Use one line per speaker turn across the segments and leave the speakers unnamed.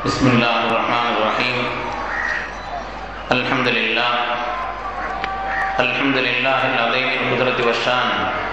بسم الله الرحمن الرحيم الحمد لله الحمد لله العظيم القدرة والشان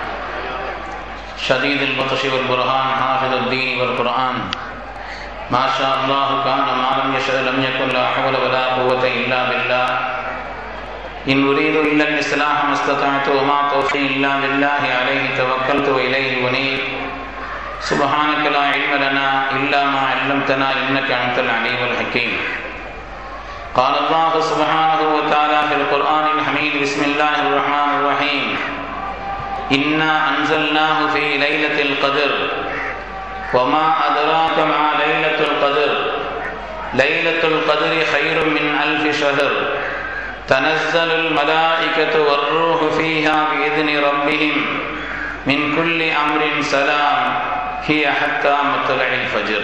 شديد البطش والبرهان حافظ الدين والقرآن ما شاء الله كان ما لم يشاء لم يكن لا حول ولا قوة إلا بالله إن أريد إلا الإصلاح ما استطعت وما توفيقي إلا بالله عليه توكلت وإليه أنيب سبحانك لا علم لنا إلا ما علمتنا إنك أنت العليم الحكيم قال الله سبحانه وتعالى في القرآن الحميد بسم الله الرحمن الرحيم إنا أنزلناه في ليلة القدر وما أدراك ما ليلة القدر ليلة القدر خير من ألف شهر تنزل الملائكة والروح فيها بإذن ربهم من كل أمر سلام هي حتى مطلع الفجر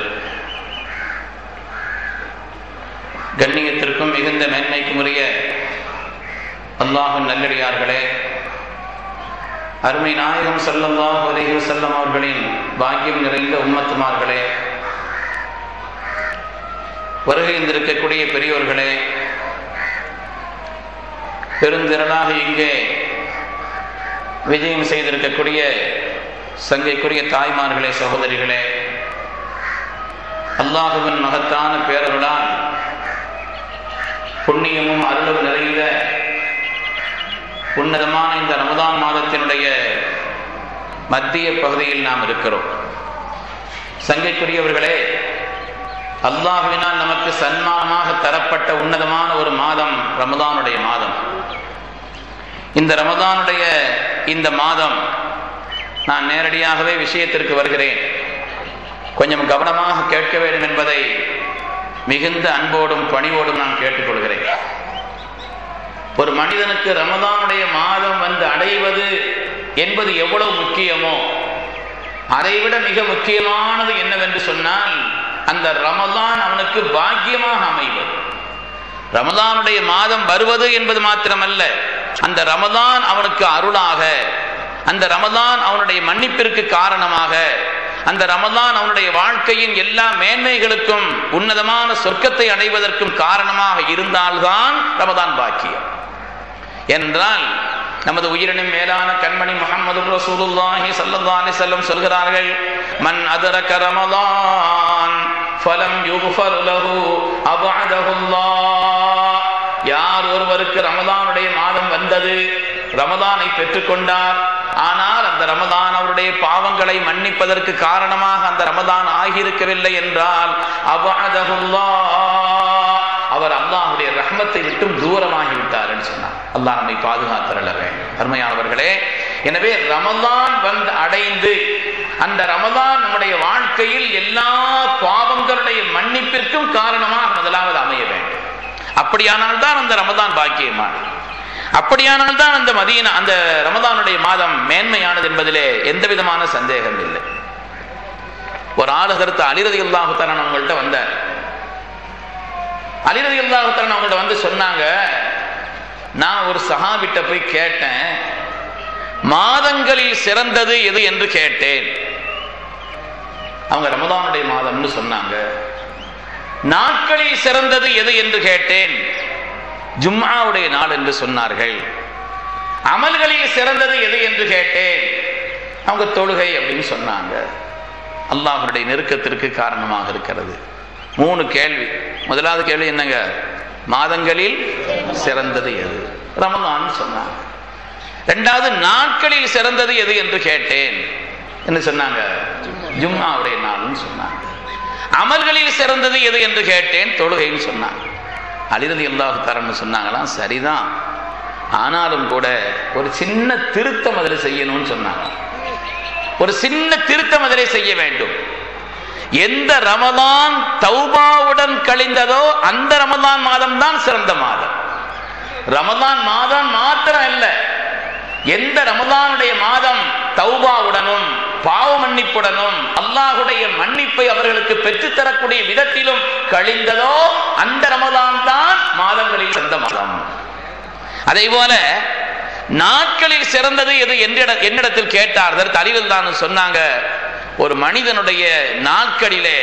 கண்ணியத்திற்கும் மிகுந்த மேன்மைக்கும் உரிய அல்லாஹின் நல்லடியார்களே அருமை நாயகம் சல்லல்லாஹு அலைஹி வஸல்லம் அவர்களின் பாக்கியம் நிறைந்த உம்மத்துமார்களே வருகை இருந்திருக்கக்கூடிய பெரியோர்களே பெருந்திரளாக இங்கே விஜயம் செய்திருக்கக்கூடிய சங்கைக்குரிய தாய்மார்களே சகோதரிகளே அல்லாஹுவின் மகத்தான பேரருளால் புண்ணியமும் அருளும் நிறைந்த உன்னதமான இந்த ரமதான் மாதத்தினுடைய மத்திய பகுதியில் நாம் இருக்கிறோம் சங்கைக்குரியவர்களே அல்லாஹுவினால் நமக்கு சன்மானமாக தரப்பட்ட உன்னதமான ஒரு மாதம் ரமதானுடைய மாதம் இந்த ரமதானுடைய இந்த மாதம் நான் நேரடியாகவே விஷயத்திற்கு வருகிறேன் கொஞ்சம் கவனமாக கேட்க வேண்டும் என்பதை மிகுந்த அன்போடும் பணிவோடும் நான் கேட்டுக்கொள்கிறேன் ஒரு மனிதனுக்கு ரமதானுடைய மாதம் வந்து அடைவது என்பது எவ்வளவு முக்கியமோ அதைவிட மிக முக்கியமானது என்னவென்று சொன்னால் அந்த ரமதான் அவனுக்கு பாக்கியமாக அமைவது ரமதானுடைய மாதம் வருவது என்பது மாத்திரமல்ல அந்த ரமதான் அவனுக்கு அருளாக அந்த ரமதான் அவனுடைய மன்னிப்பிற்கு காரணமாக அந்த ரமதான் அவனுடைய வாழ்க்கையின் எல்லா மேன்மைகளுக்கும் உன்னதமான சொர்க்கத்தை அடைவதற்கும் காரணமாக இருந்தால்தான் ரமதான் பாக்கியம் என்றால் நமது உயிரினும் மேலான கண்மணி முகமது ரசூலுல்லாஹி ஸல்லல்லாஹு அலைஹி வஸல்லம் சொல்கிறார்கள் மன் அதரக ரமதான் ஃபலம் யுக்ஃபர் லஹு அபஅதஹுல்லாஹ் யார் ஒருவருக்கு ரமதானுடைய மாதம் வந்தது ரமதானை பெற்றுக்கொண்டார் ஆனால் அந்த ரமதான் அவருடைய பாவங்களை மன்னிப்பதற்கு காரணமாக அந்த ரமதான் ஆகியிருக்கவில்லை என்றால் அபஅதஹுல்லா அவர் அல்லாஹுடைய ரஹ்மத்தை விட்டும் தூரமாகி விட்டார் என்று சொன்னார் அல்லாஹ் நம்மை பாதுகாத்தரல வேண்டும் அருமையானவர்களே எனவே ரமதான் வந்து அடைந்து அந்த ரமதான் நம்முடைய வாழ்க்கையில் எல்லா பாவங்களுடைய மன்னிப்பிற்கும் காரணமாக முதலாவது அமைய வேண்டும் அப்படியானால் தான் அந்த ரமதான் பாக்கியமான அப்படியானால் தான் அந்த மதியன அந்த ரமதானுடைய மாதம் மேன்மையானது என்பதிலே எந்த விதமான சந்தேகம் இல்லை ஒரு ஆளுகருத்து அலிரதி அல்லாஹுத்தரன் அவங்கள்ட்ட வந்தார் அலிரதி அல்லாஹுத்தரன் அவங்கள்ட்ட வந்து சொன்னாங்க நான் ஒரு சஹாபிட்ட போய் கேட்டேன் மாதங்களில் சிறந்தது எது என்று கேட்டேன் அவங்க ரமதானுடைய மாதம்னு சொன்னாங்க நாட்களில் சிறந்தது எது என்று கேட்டேன் ஜும்மாவுடைய நாள் என்று சொன்னார்கள் அமல்களில் சிறந்தது எது என்று கேட்டேன் அவங்க தொழுகை அப்படின்னு சொன்னாங்க அல்லாஹனுடைய நெருக்கத்திற்கு காரணமாக இருக்கிறது மூணு கேள்வி முதலாவது கேள்வி என்னங்க மாதங்களில் சிறந்தது எது ரமதான் சொன்னாங்க ரெண்டாவது நாட்களில் சிறந்தது எது என்று கேட்டேன் என்ன சொன்னாங்க ஜும்மாவுடைய நாள்னு சொன்னாங்க அமல்களில் சிறந்தது எது என்று கேட்டேன் தொழுகைன்னு சொன்னாங்க அலிரதி அல்லாஹு தரன்னு சொன்னாங்களாம் சரிதான் ஆனாலும் கூட ஒரு சின்ன திருத்தம் அதில் செய்யணும்னு சொன்னாங்க ஒரு சின்ன திருத்தம் அதிலே செய்ய வேண்டும் எந்த ரமதான் தௌபாவுடன் கழிந்ததோ அந்த ரமதான் மாதம் தான் சிறந்த மாதம் ரமதான் மாதம் மாத்திரம் அல்ல எந்த ரமதானுடைய மாதம் தௌபாவுடனும் பாவ மன்னிப்புடனும் அல்லாஹுடைய மன்னிப்பை அவர்களுக்கு பெற்றுத்தரக்கூடிய விதத்திலும் கழிந்ததோ அந்த ரமதான் தான் மாதங்களில் சிறந்த மாதம் அதே போல நாட்களில் சிறந்தது எது என்னிடத்தில் கேட்டார் அதற்கு அறிவில் தான் சொன்னாங்க ஒரு மனிதனுடைய நாட்களிலே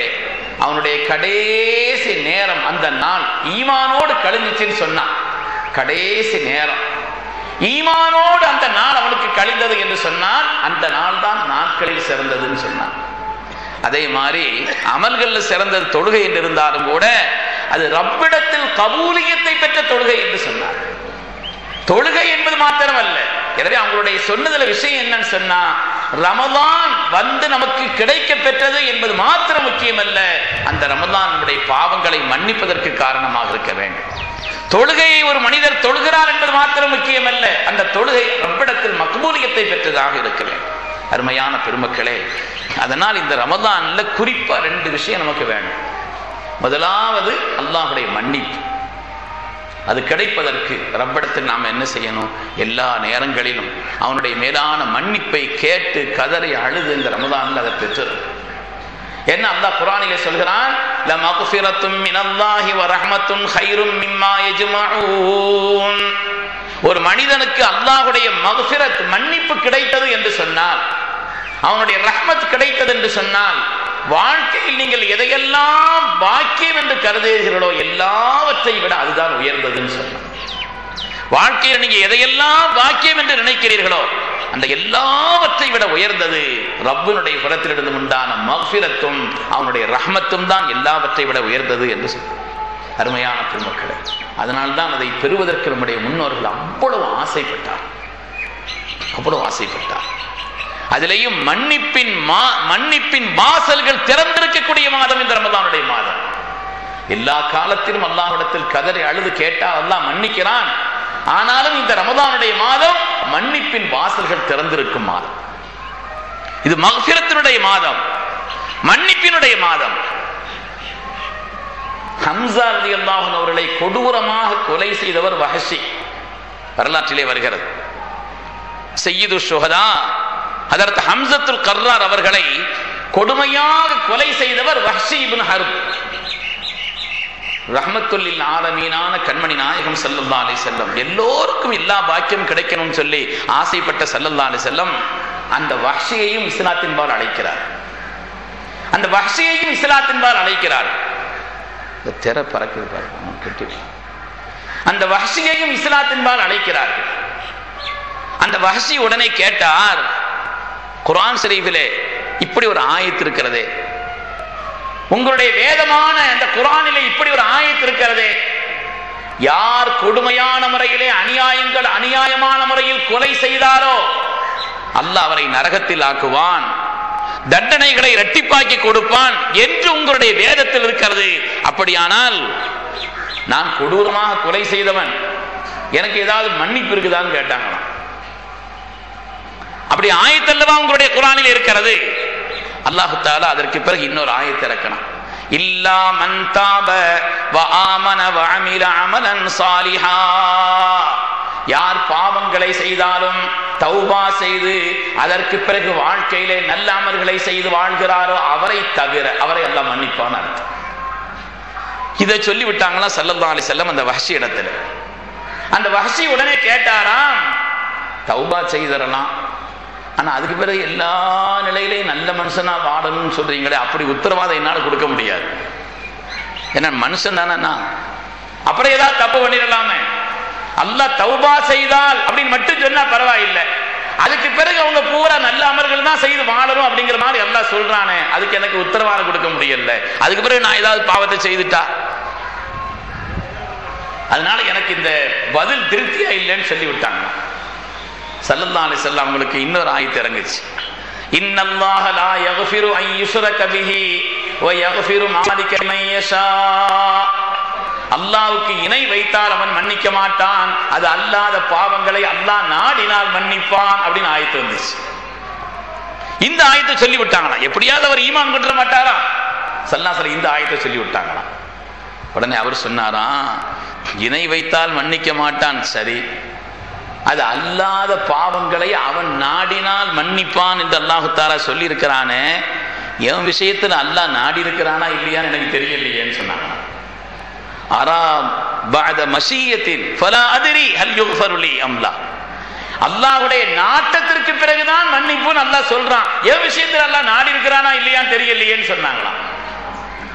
அவனுடைய கடைசி நேரம் அந்த நாள் ஈமானோடு கழிஞ்சிச்சுன்னு சொன்னான் கடைசி நேரம் ஈமானோடு அந்த நாள் அவனுக்கு கழிந்தது என்று சொன்னால் அந்த நாள் தான் நாட்களில் சிறந்ததுன்னு சொன்னான் அதே மாதிரி அமல்கள்ல சிறந்தது தொழுகை என்று இருந்தாலும் கூட அது ரப்பிடத்தில் கபூலியத்தை பெற்ற தொழுகை என்று சொன்னார் தொழுகை என்பது மாத்திரமல்ல எனவே அவங்களுடைய சொன்னதுல விஷயம் என்னன்னு சொன்னா ரமதான் வந்து நமக்கு கிடைக்க பெற்றது என்பது மாத்திரம் முக்கியமல்ல அந்த ரமதான் நம்முடைய பாவங்களை மன்னிப்பதற்கு காரணமாக இருக்க வேண்டும் தொழுகையை ஒரு மனிதர் தொழுகிறார் என்பது மாத்திரம் முக்கியமல்ல அந்த தொழுகை ரப்பிடத்தில் மக்பூலியத்தை பெற்றதாக இருக்க வேண்டும் அருமையான பெருமக்களே அதனால் இந்த ரமதான்ல குறிப்பா ரெண்டு விஷயம் நமக்கு வேணும் முதலாவது அல்லாஹுடைய மன்னிப்பு அது கிடைப்பதற்கு ரப்பிடத்தில் நாம் என்ன செய்யணும் எல்லா நேரங்களிலும் அவனுடைய மேலான மன்னிப்பை கேட்டு கதறி அழுது இந்த ரமதானில் அதை பெற்றிருக்கும் என்ன அல்லாஹ் குரானிலே சொல்கிறான் ல மக்ஃபிரத்தும் மினல்லாஹி வ ரஹ்மத்தும் கைரும் மிம்மா யஜ்மஊன் ஒரு மனிதனுக்கு அல்லாஹ்வுடைய மக்ஃபிரத் மன்னிப்பு கிடைத்தது என்று சொன்னால் அவனுடைய ரஹ்மத் கிடைத்தது என்று சொன்னால் வாழ்க்கையில் நீங்கள் எதையெல்லாம் பாக்கியம் என்று கருதுகிறீர்களோ எல்லாவற்றை விட அதுதான் உயர்ந்ததுன்னு சொன்னான் வாழ்க்கையில் நீங்க எதையெல்லாம் பாக்கியம் என்று நினைக்கிறீர்களோ அந்த எல்லாவற்றை விட உயர்ந்தது ரப்பினுடைய புறத்திலிருந்து உண்டான மஃபிரத்தும் அவனுடைய ரஹ்மத்தும் தான் எல்லாவற்றை விட உயர்ந்தது என்று சொன்னார் அருமையான பெருமக்களே அதனால்தான் அதை பெறுவதற்கு நம்முடைய முன்னோர்கள் அவ்வளவு ஆசைப்பட்டார் அவ்வளவு ஆசைப்பட்டார் அதிலேயும் மன்னிப்பின் மா மன்னிப்பின் வாசல்கள் திறந்திருக்கக்கூடிய மாதம் இந்த ரமதானுடைய மாதம் எல்லா காலத்திலும் அல்லாஹ்விடத்தில் கதறி அழுது கேட்டால் அல்லாஹ் மன்னிக்கிறான் ஆனாலும் இந்த ரமதானுடைய மாதம் மன்னிப்பின் வாசல்கள் திறந்திருக்கும் மாதம் இது மகபிரத்தினுடைய மாதம் மன்னிப்பினுடைய மாதம் ஹம்சா ரதி அல்லாஹன் அவர்களை கொடூரமாக கொலை செய்தவர் வஹஷி வரலாற்றிலே வருகிறது செய்யுது சுகதா அதற்கு ஹம்சத்துல் கர்ரார் அவர்களை கொடுமையாக கொலை செய்தவர் வஹ்ஷி இப்னு ஹர்ப் ரஹமத்துல்லில் ஆலமீனான கண்மணி நாயகம் சல்லல்லா அலி செல்லம் எல்லோருக்கும் எல்லா பாக்கியம் கிடைக்கணும்னு சொல்லி ஆசைப்பட்ட சல்லல்லா அலி செல்லம் அந்த வஹ்ஷியையும் இஸ்லாத்தின்பால் அழைக்கிறார் அந்த வஹ்ஷியையும் இஸ்லாத்தின்பால் அழைக்கிறார் இந்த திரை பறக்குது பாருங்க கெட்டி அந்த வஹ்ஷியையும் இஸ்லாத்தின்பால் அழைக்கிறார்கள் அந்த வஹ்ஷி உடனே கேட்டார் குரான் ஷரீஃபிலே இப்படி ஒரு ஆயத்து இருக்கிறதே உங்களுடைய வேதமான அந்த குரானிலே இப்படி ஒரு ஆயத்து இருக்கிறதே யார் கொடுமையான முறையிலே அநியாயங்கள் அநியாயமான முறையில் கொலை செய்தாரோ அல்லாஹ் அவரை நரகத்தில் ஆக்குவான் தண்டனைகளை இரட்டிப்பாக்கி கொடுப்பான் என்று உங்களுடைய வேதத்தில் இருக்கிறது அப்படியானால் நான் கொடூரமாக கொலை செய்தவன் எனக்கு ஏதாவது மன்னிப்பு இருக்குதான்னு கேட்டாங்களாம் அப்படி ஆயத்தல்லவா உங்களுடைய குரானில் இருக்கிறது அல்லாஹு தாலா அதற்கு பிறகு இன்னொரு ஆயத்தை இறக்கணும் இல்லா மன் தாப வ ஆமன வ அமில அமலன் சாலிஹா யார் பாவங்களை செய்தாலும் தௌபா செய்து அதற்கு பிறகு வாழ்க்கையிலே நல்ல அமல்களை செய்து வாழ்கிறாரோ அவரை தவிர அவரை எல்லாம் மன்னிப்பான் அர்த்தம் இதை சொல்லி விட்டாங்களா சல்லல்லா அலி செல்லம் அந்த வஹஷி இடத்துல அந்த வஹஷி உடனே கேட்டாராம் தௌபா செய்தரலாம் ஆனா அதுக்கு பிறகு எல்லா நிலையிலையும் நல்ல மனுஷனா வாழணும்னு சொல்றீங்களே அப்படி உத்தரவாதம் என்னால கொடுக்க முடியாது ஏன்னா மனுஷன் தானே அப்புறம் ஏதாவது தப்பு பண்ணிடலாமே அல்லாஹ் தௌபா செய்தால் அப்படின்னு மட்டும் சொன்னா பரவாயில்லை அதுக்கு பிறகு அவங்க பூரா நல்ல அமல்கள் தான் செய்து வாழணும் அப்படிங்கிற மாதிரி எல்லாம் சொல்றானே அதுக்கு எனக்கு உத்தரவாதம் கொடுக்க முடியல அதுக்கு பிறகு நான் ஏதாவது பாவத்தை செய்துட்டா அதனால எனக்கு இந்த பதில் திருப்தியா இல்லைன்னு சொல்லி விட்டாங்க சல்லல்லா அலி செல்லம் அவங்களுக்கு இன்னொரு ஆயத்து இறங்குச்சு இன்னல்லாஹ லா யக்ஃபிரு அன் யுஷ்ரக பிஹி வ யக்ஃபிரு மாலிக மன் யஷா அல்லாஹ்வுக்கு இணை வைத்தால் அவன் மன்னிக்க மாட்டான் அது அல்லாத பாவங்களை அல்லாஹ் நாடினால் மன்னிப்பான் அப்படின்னு ஆயத்து வந்துச்சு இந்த ஆயத்தை சொல்லி விட்டாங்களாம் எப்படியாவது அவர் ஈமான் கொண்டுற மாட்டாரா சல்லாசல இந்த ஆயத்தை சொல்லி விட்டாங்களாம் உடனே அவர் சொன்னாராம் இணை வைத்தால் மன்னிக்க மாட்டான் சரி அது அல்லாத பாவங்களை அவன் நாடினால் மன்னிப்பான் என்று அல்லாஹு தாரா சொல்லி இருக்கிறானே என் விஷயத்துல அல்லாஹ் நாடி இருக்கிறானா இல்லையான்னு எனக்கு தெரியலையேன்னு சொன்னாங்க அரா பாத மஷீயத்தின் ஃபலா அதிரி ஹல் யுஃபருலி அம்லா அல்லாஹ்வுடைய நாட்டத்திற்கு பிறகுதான் மன்னிப்புன்னு அல்லாஹ் சொல்றான் என் விஷயத்துல அல்லாஹ் நாடி இருக்கிறானா இல்லையான்னு தெரியலையேன்னு சொன்னாங்களாம்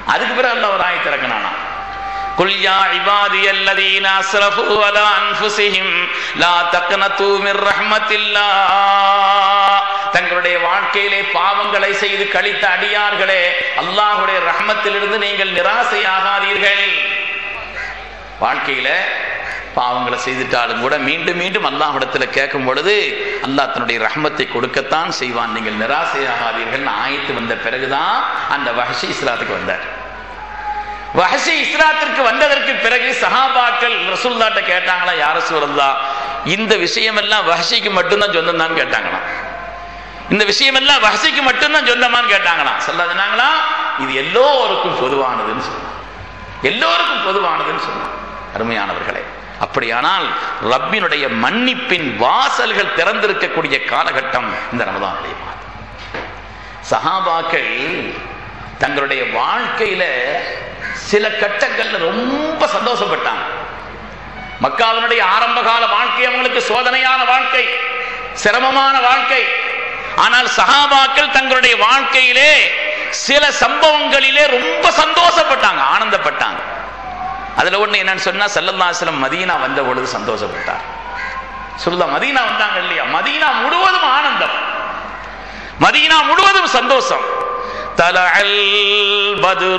அதுக்கு பிறகு அல்ல ஒரு ஆயத்தை இறக்கினானா قل يا عبادي الذين اسرفوا على انفسهم لا تقنطوا من رحمة الله தங்களுடைய வாழ்க்கையிலே பாவங்களை செய்து கழித்த அடியார்களே அல்லாஹுடைய ரஹ்மத்திலிருந்து நீங்கள் நிராசையாகாதீர்கள் வாழ்க்கையில பாவங்களை செய்துட்டாலும் கூட மீண்டும் மீண்டும் அல்லாஹ்விடத்தில் கேட்கும் பொழுது அல்லாஹ் தன்னுடைய ரஹ்மத்தை கொடுக்கத்தான் செய்வான் நீங்கள் நிராசையாகாதீர்கள் ஆயத்து வந்த பிறகுதான் அந்த வஹஷி இஸ்லாத்துக்கு வந்தார் வஹஷி இஸ்லாத்திற்கு வந்ததற்கு பிறகு சஹாபாக்கள் ரசூல்லாட்ட கேட்டாங்களா யார சூழல்லா இந்த விஷயமெல்லாம் வஹஷிக்கு மட்டும்தான் சொந்தம் கேட்டாங்களாம் இந்த விஷயமெல்லாம் வஹஷிக்கு மட்டும்தான் சொந்தமான்னு கேட்டாங்களாம் சொல்லாதுனாங்களா இது எல்லோருக்கும் பொதுவானதுன்னு சொன்னாங்க எல்லோருக்கும் பொதுவானதுன்னு சொன்னாங்க அருமையானவர்களே அப்படியானால் ரப்பினுடைய மன்னிப்பின் வாசல்கள் திறந்திருக்கக்கூடிய காலகட்டம் இந்த ரமதானுடைய மாதம் சஹாபாக்கள் தங்களுடைய வாழ்க்கையில சில கட்டங்கள்ல ரொம்ப சந்தோஷப்பட்டாங்க மக்காவினுடைய ஆரம்ப கால வாழ்க்கை அவங்களுக்கு சோதனையான வாழ்க்கை சிரமமான வாழ்க்கை ஆனால் சஹாபாக்கள் தங்களுடைய வாழ்க்கையிலே சில சம்பவங்களிலே ரொம்ப சந்தோஷப்பட்டாங்க ஆனந்தப்பட்டாங்க அதுல ஒண்ணு என்னன்னு சொன்னா சல்லல்லாஸ்லம் மதீனா வந்த பொழுது சந்தோஷப்பட்டார் சொல்லுதா மதீனா வந்தாங்க இல்லையா மதீனா முழுவதும் ஆனந்தம் மதீனா முழுவதும் சந்தோஷம் طلع البدر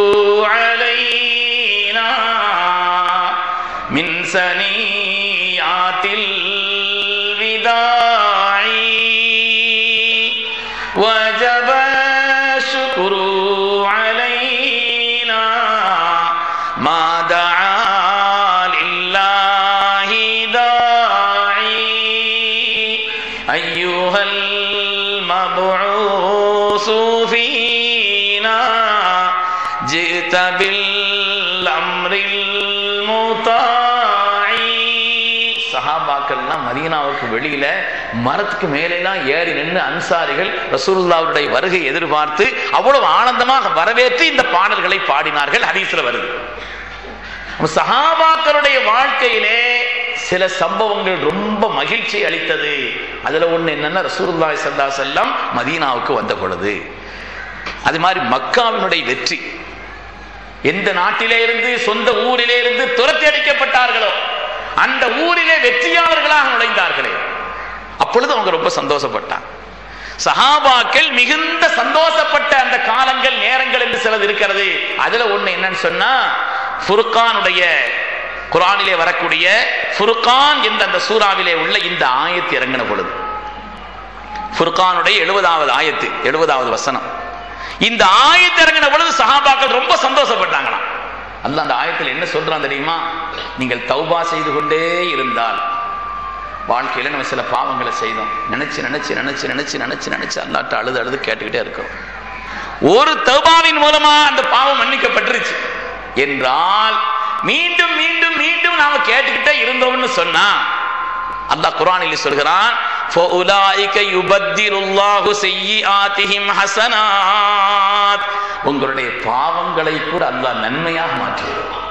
علينا من سنيات الوداع وجب الشكر علينا ما دعا لله داعي أيها المبعوث فينا جئت بالأمر المطاع சஹாபாக்கள்லாம் மதீனாவுக்கு வெளியில மரத்துக்கு மேலெல்லாம் ஏறி நின்று அன்சாரிகள் ரசூலுல்லாவுடைய வருகை எதிர்பார்த்து அவ்வளவு ஆனந்தமாக வரவேற்று இந்த பாடல்களை பாடினார்கள் ஹதீஸ்ல வருது சஹாபாக்களுடைய வாழ்க்கையிலே சில சம்பவங்கள் ரொம்ப மகிழ்ச்சி அளித்தது அதுல ஒண்ணு என்னன்னா ரசூலுல்லாஹி ஸல்லல்லாஹு அலைஹி வஸல்லம் மதீனாவுக்கு வந்த பொழுது அது மாதிரி மக்காவினுடைய வெற்றி எந்த நாட்டிலே இருந்து சொந்த ஊரிலே இருந்து துரத்தி அடிக்கப்பட்டார்களோ அந்த ஊரிலே வெற்றியாளர்களாக நுழைந்தார்களே அப்பொழுது அவங்க ரொம்ப சந்தோஷப்பட்டாங்க சஹாபாக்கள் மிகுந்த சந்தோஷப்பட்ட அந்த காலங்கள் நேரங்கள் என்று சிலது இருக்கிறது அதுல ஒண்ணு என்னன்னு சொன்னா ஃபுர்கானுடைய குரானிலே வரக்கூடிய ஃபுர்கான் என்ற அந்த சூறாவிலே உள்ள இந்த ஆயத்து இறங்கின பொழுது ஃபுர்கானுடைய எழுபதாவது ஆயத்து எழுபதாவது வசனம் இந்த ஆயத்து இறங்கின பொழுது சஹாபாக்கள் ரொம்ப சந்தோஷப்பட்டாங்களாம் அல்ல அந்த ஆயத்தில் என்ன சொல்றான் தெரியுமா நீங்கள் தௌபா செய்து கொண்டே இருந்தால் வாழ்க்கையில நம்ம சில பாவங்களை செய்தோம் நினைச்சு நினைச்சு நினைச்சு நினைச்சு நினைச்சு நினைச்சு அல்லாட்ட அழுது அழுது கேட்டுக்கிட்டே இருக்கோம் ஒரு தௌபாவின் மூலமா அந்த பாவம் மன்னிக்கப்பட்டுருச்சு என்றால் மீண்டும் மீண்டும் மீண்டும் நாம கேட்டுக்கிட்டே இருந்தோம்னு சொன்னா அல்லாஹ் குர்ஆனில் சொல்கிறான் فَأُولَٰئِكَ يُبَدِّلُ اللَّهُ سَيِّئَاتِهِمْ حَسَنَاتٍ உங்களுடைய பாவங்களை கூட அல்லாஹ் நன்மையாக மாற்றி விடுவான்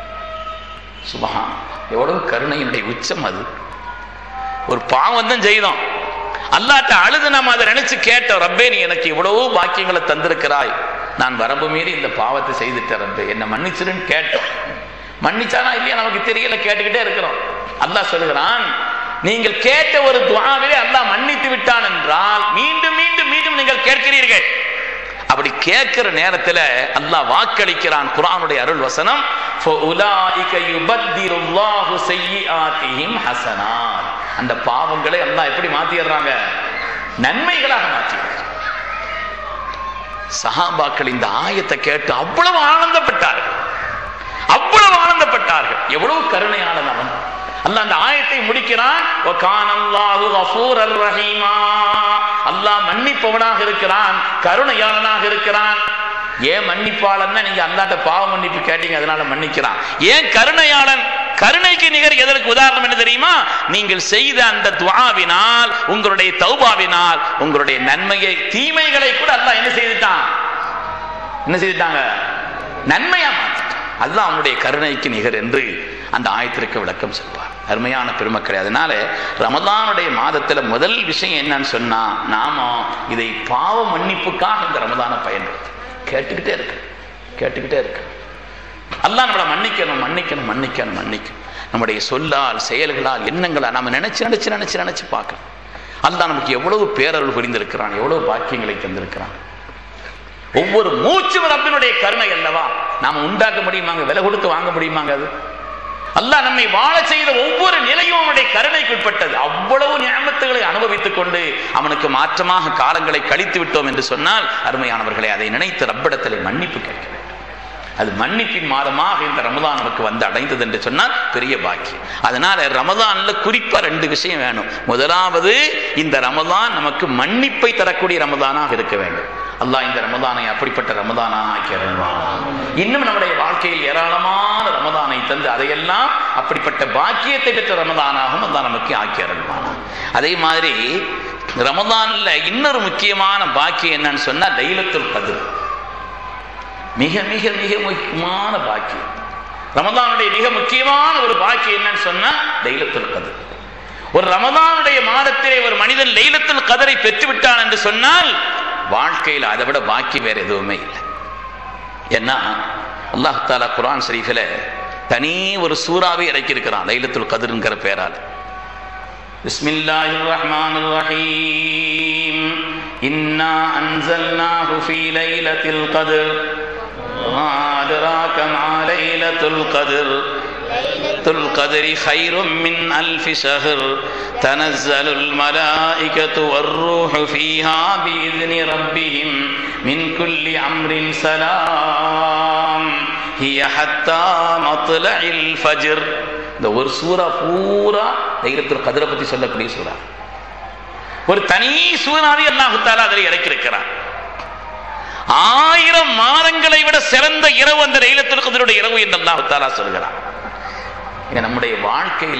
சுபஹான் எவ்வளவு கருணையினுடைய உச்சம் அது ஒரு பாவம் தான் செய்தோம் அல்லாட்ட அழுது நம்ம அதை நினைச்சு கேட்டோம் ரப்பே நீ எனக்கு இவ்வளவு பாக்கியங்களை தந்திருக்கிறாய் நான் வரம்பு மீறி இந்த பாவத்தை செய்துட்டேன் ரப்பே என்னை மன்னிச்சிருன்னு கேட்டோம் மன்னிச்சானா இல்லையா நமக்கு தெரியல கேட்டுக்கிட்டே இருக்கிறோம் அல்லாஹ் சொல்லுகிறான் நீங்கள் கேட்ட ஒரு துவாவிலே அல்லாஹ் மன்னித்து விட்டான் என்றால் மீண்டும் மீண்டும் மீண்டும் நீங்கள் கேட்கிறீர்கள் அப்படி கேட்கிற நேரத்துல அல்லாஹ் வாக்களிக்கிறான் குர்ஆனுடைய அருள் வசனம் فَأُولَٰئِكَ يُبَدِّلُ اللَّهُ سَيِّئَاتِهِمْ حَسَنَاتٍ அந்த பாவங்களை அல்லாஹ் எப்படி மாத்திடுறாங்க நன்மைகளாக மாற்றிடுறாங்க சஹாபாக்கள் இந்த ஆயத்தை கேட்டு அவ்வளவு ஆனந்தப்பட்டார்கள் அவ்வளவு ஆனந்தப்பட்டார்கள் எவ்வளவு கருணையாளன் அவன் அல்லாஹ் அந்த ஆயத்தை முடிக்கிறான் وَكَانَ اللَّهُ غَفُورًا رَحِيمًا அல்லாஹ் மன்னிப்பவனாக இருக்கிறான் கருணையாளனாக இருக்கிறான் ஏன் மன்னிப்பாளன்னா நீங்க அல்லாட்ட பாவ மன்னிப்பு கேட்டீங்க அதனால மன்னிக்கிறான் ஏன் கருணையாளன் கருணைக்கு நிகர் எதற்கு உதாரணம் என்ன தெரியுமா நீங்கள் செய்த அந்த துவாவினால் உங்களுடைய தௌபாவினால் உங்களுடைய நன்மையை தீமைகளை கூட அல்லாஹ் என்ன செய்துட்டான் என்ன செய்துட்டாங்க நன்மையா மாத்திட்டான் அதுதான் அவனுடைய கருணைக்கு நிகர் என்று அந்த ஆயத்திற்கு விளக்கம் சொல்வார் அருமையான பெருமக்களே அதனால ரமதானுடைய மாதத்துல முதல் விஷயம் என்னன்னு சொன்னா நாம இதை பாவ மன்னிப்புக்காக இந்த ரமதானை பயன்படுத்த கேட்டுக்கிட்டே இருக்கு கேட்டுக்கிட்டே இருக்கு அல்லாஹ் நம்மளை மன்னிக்கணும் மன்னிக்கணும் மன்னிக்கணும் மன்னிக்கணும் நம்முடைய சொல்லால் செயல்களால் எண்ணங்களால் நம்ம நினைச்சு நினைச்சு நினைச்சு நினைச்சு பார்க்கணும் அல்லாஹ் நமக்கு எவ்வளவு பேரருள் புரிந்திருக்கிறான் எவ்வளவு பாக்கியங்களை தந்திருக்கிறான் ஒவ்வொரு மூச்சும் ரப்பினுடைய கருணை அல்லவா நாம உண்டாக்க முடியுமாங்க விலை கொடுத்து வாங்க முடியுமாங்க அது அல்லாஹ் நம்மை வாழ செய்த ஒவ்வொரு நிலையும் அவனுடைய கருணைக்கு உட்பட்டது அவ்வளவு ஞாபகத்துகளை அனுபவித்துக் கொண்டு அவனுக்கு மாற்றமாக காலங்களை கழித்து விட்டோம் என்று சொன்னால் அருமையானவர்களை அதை நினைத்து ரப்பிடத்தில் மன்னிப்பு கேட்க வேண்டும் அது மன்னிப்பின் மாதமாக இந்த ரமதான் நமக்கு வந்து அடைந்தது என்று சொன்னால் பெரிய பாக்கியம் அதனால ரமதான்ல குறிப்பா ரெண்டு விஷயம் வேணும் முதலாவது இந்த ரமதான் நமக்கு மன்னிப்பை தரக்கூடிய ரமதானாக இருக்க வேண்டும் அல்லாஹ் இந்த ரமதானை அப்படிப்பட்ட ரமதானாக ஆக்கி அருள்வான் இன்னும் நம்முடைய வாழ்க்கையில் ஏராளமான ரமதானை தந்து அதையெல்லாம் அப்படிப்பட்ட பாக்கியத்தை பெற்ற ரமதானாகவும் அல்லாஹ் நமக்கு ஆக்கி அருள்வான் அதே மாதிரி ரமதான்ல இன்னொரு முக்கியமான பாக்கியம் என்னன்னு சொன்னா லைலத்துல் கதிர் மிக மிக மிக முக்கியமான பாக்கியம் ரமதானுடைய மிக முக்கியமான ஒரு பாக்கியம் என்னன்னு சொன்னா லைலத்துல் கதிர் ஒரு ரமதானுடைய மாதத்திலே ஒரு மனிதன் லைலத்துல் கதரை பெற்றுவிட்டான் என்று சொன்னால் வாழ்க்கையில் அதை விட பாக்கி வேற எதுவுமே இல்லை ஏன்னா அல்லாஹ் தாலா குரான் ஷரீஃபில் தனி ஒரு சூறாவே இறக்கியிருக்கிறான் லைலத்துல் கதிர்ங்கிற பேரால் بسم الله الرحمن الرحيم إنا أنزلناه في ليلة القدر وما أدراك ما ليلة القدر ليلة القدر خير من ألف شهر تنزل الملائكة والروح فيها بإذن ربهم من كل أمر سلام هي حتى مطلع الفجر இந்த ஒரு சூறா பூரா தைரத்தில் கதிரை பத்தி சொல்லக்கூடிய சூறா ஒரு தனி சூறாவை அல்லாஹு தாலா அதில் இறக்கியிருக்கிறார் ஆயிரம் மாதங்களை விட சிறந்த இரவு அந்த லைலத்துல் கதருடைய இரவு என்று அல்லாஹு தாலா சொல்கிறார் இங்க நம்முடைய வாழ்க்கையில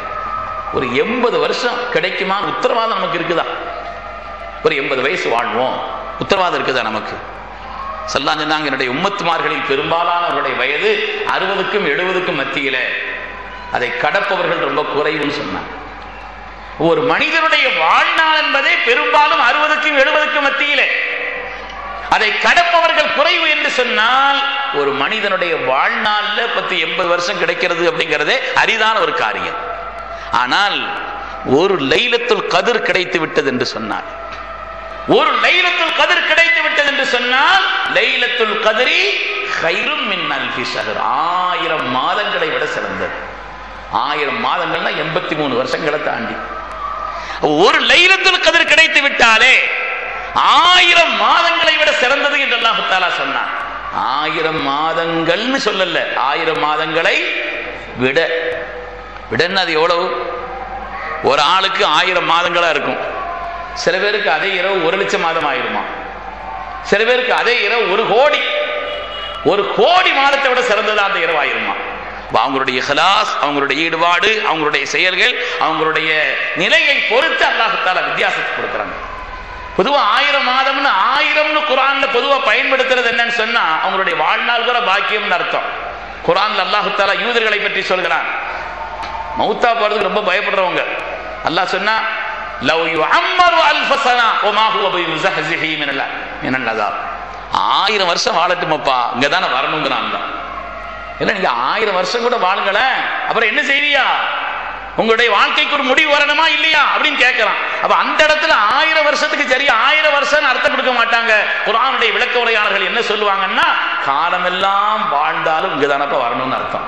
ஒரு எண்பது வருஷம் கிடைக்குமா உத்தரவாதம் நமக்கு இருக்குதா ஒரு எண்பது வயசு வாழ்வோம் உத்தரவாதம் இருக்குதா நமக்கு சொல்லலாம் சொன்னாங்க என்னுடைய உம்மத்துமார்களில் பெரும்பாலானவர்களுடைய வயது அறுபதுக்கும் எழுபதுக்கும் மத்தியில அதை கடப்பவர்கள் ரொம்ப குறைவுன்னு சொன்னாங்க ஒரு மனிதனுடைய வாழ்நாள் என்பதே பெரும்பாலும் அறுபதுக்கும் எழுபதுக்கும் மத்தியிலே அதை கடப்பவர்கள் குறைவு என்று சொன்னால் ஒரு மனிதனுடைய வாழ்நாள்ல பத்து எண்பது வருஷம் கிடைக்கிறது அப்படிங்கிறதே அரிதான ஒரு காரியம் ஆனால் ஒரு லைலத்துல் கதிர் கிடைத்து விட்டது என்று சொன்னார் ஒரு லைலத்துல் கதிர் கிடைத்து விட்டது என்று சொன்னால் லைலத்துல் கதிரி ஹைரும் மின் அல்ஃபி ஷஹர் ஆயிரம் மாதங்களை விட சிறந்தது ஆயிரம் மாதங்கள்னா எண்பத்தி மூணு வருஷங்களை தாண்டி ஒரு லைலத்துல் கதிர் கிடைத்து விட்டாலே ஆயிரம் மாதங்களை விட சிறந்தது என்று அல்லாஹு தாலா சொன்னான் ஆயிரம் மாதங்கள்னு சொல்லல ஆயிரம் மாதங்களை விட விடன்னு அது எவ்வளவு ஒரு ஆளுக்கு ஆயிரம் மாதங்களா இருக்கும் சில பேருக்கு அதே இரவு ஒரு லட்சம் மாதம் ஆயிருமா சில பேருக்கு அதே இரவு ஒரு கோடி ஒரு கோடி மாதத்தை விட சிறந்ததா அந்த இரவு ஆயிருமா அவங்களுடைய ஹலாஸ் அவங்களுடைய ஈடுபாடு அவங்களுடைய செயல்கள் அவங்களுடைய நிலையை பொறுத்து அல்லாஹால வித்தியாசத்தை கொடுக்குறாங்க பொதுவா ஆயிரம் மாதம்னு ஆயிரம்னு குரான்ல பொதுவா பயன்படுத்துறது என்னன்னு சொன்னா அவங்களுடைய வாழ்நாள் கூட பாக்கியம்னு அர்த்தம் குரான்ல அல்லாஹு யூதர்களை பற்றி சொல்கிறான் மௌத்தா போறதுக்கு ரொம்ப பயப்படுறவங்க அல்லாஹ் சொன்னா லவ் யுஅம்மரு அல்ஃப ஸனா வமா ஹுவ பிமுஸஹ்ஸிஹி மினல் மினல் அஸாப் ஆயிரம் வருஷம் வாழட்டுமப்பா இங்க தானே வரணுங்கிறான் இல்லை நீங்க ஆயிரம் வருஷம் கூட வாழுங்களேன் அப்புறம் என்ன செய்வியா உங்களுடைய வாழ்க்கைக்கு ஒரு முடிவு வரணுமா இல்லையா அப்படின்னு கேட்கிறான் அப்ப அந்த இடத்துல ஆயிரம் வருஷத்துக்கு சரி ஆயிரம் வருஷம் அர்த்தம் கொடுக்க மாட்டாங்க குரானுடைய விளக்க உரையாளர்கள் என்ன சொல்லுவாங்கன்னா காலமெல்லாம் வாழ்ந்தாலும் இங்கதானப்ப வரணும்னு அர்த்தம்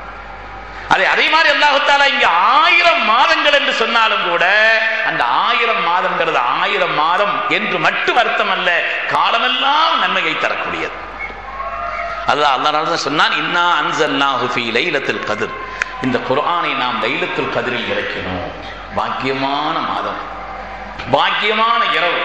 அதே அதே மாதிரி அல்லாஹுத்தாலா இங்க ஆயிரம் மாதங்கள் என்று சொன்னாலும் கூட அந்த ஆயிரம் மாதங்கிறது ஆயிரம் மாதம் என்று மட்டும் அர்த்தம் அல்ல காலமெல்லாம் நன்மையை தரக்கூடியது அதான் அதனால தான் சொன்னான் இன்னா அன்சல்லாஹு ஃபீ லைலத்துல் கதிர் இந்த குர்ஆனை நாம் லைலத்துல் கதிரில் இறக்கினோம் பாக்கியமான மாதம் பாக்கியமான இரவு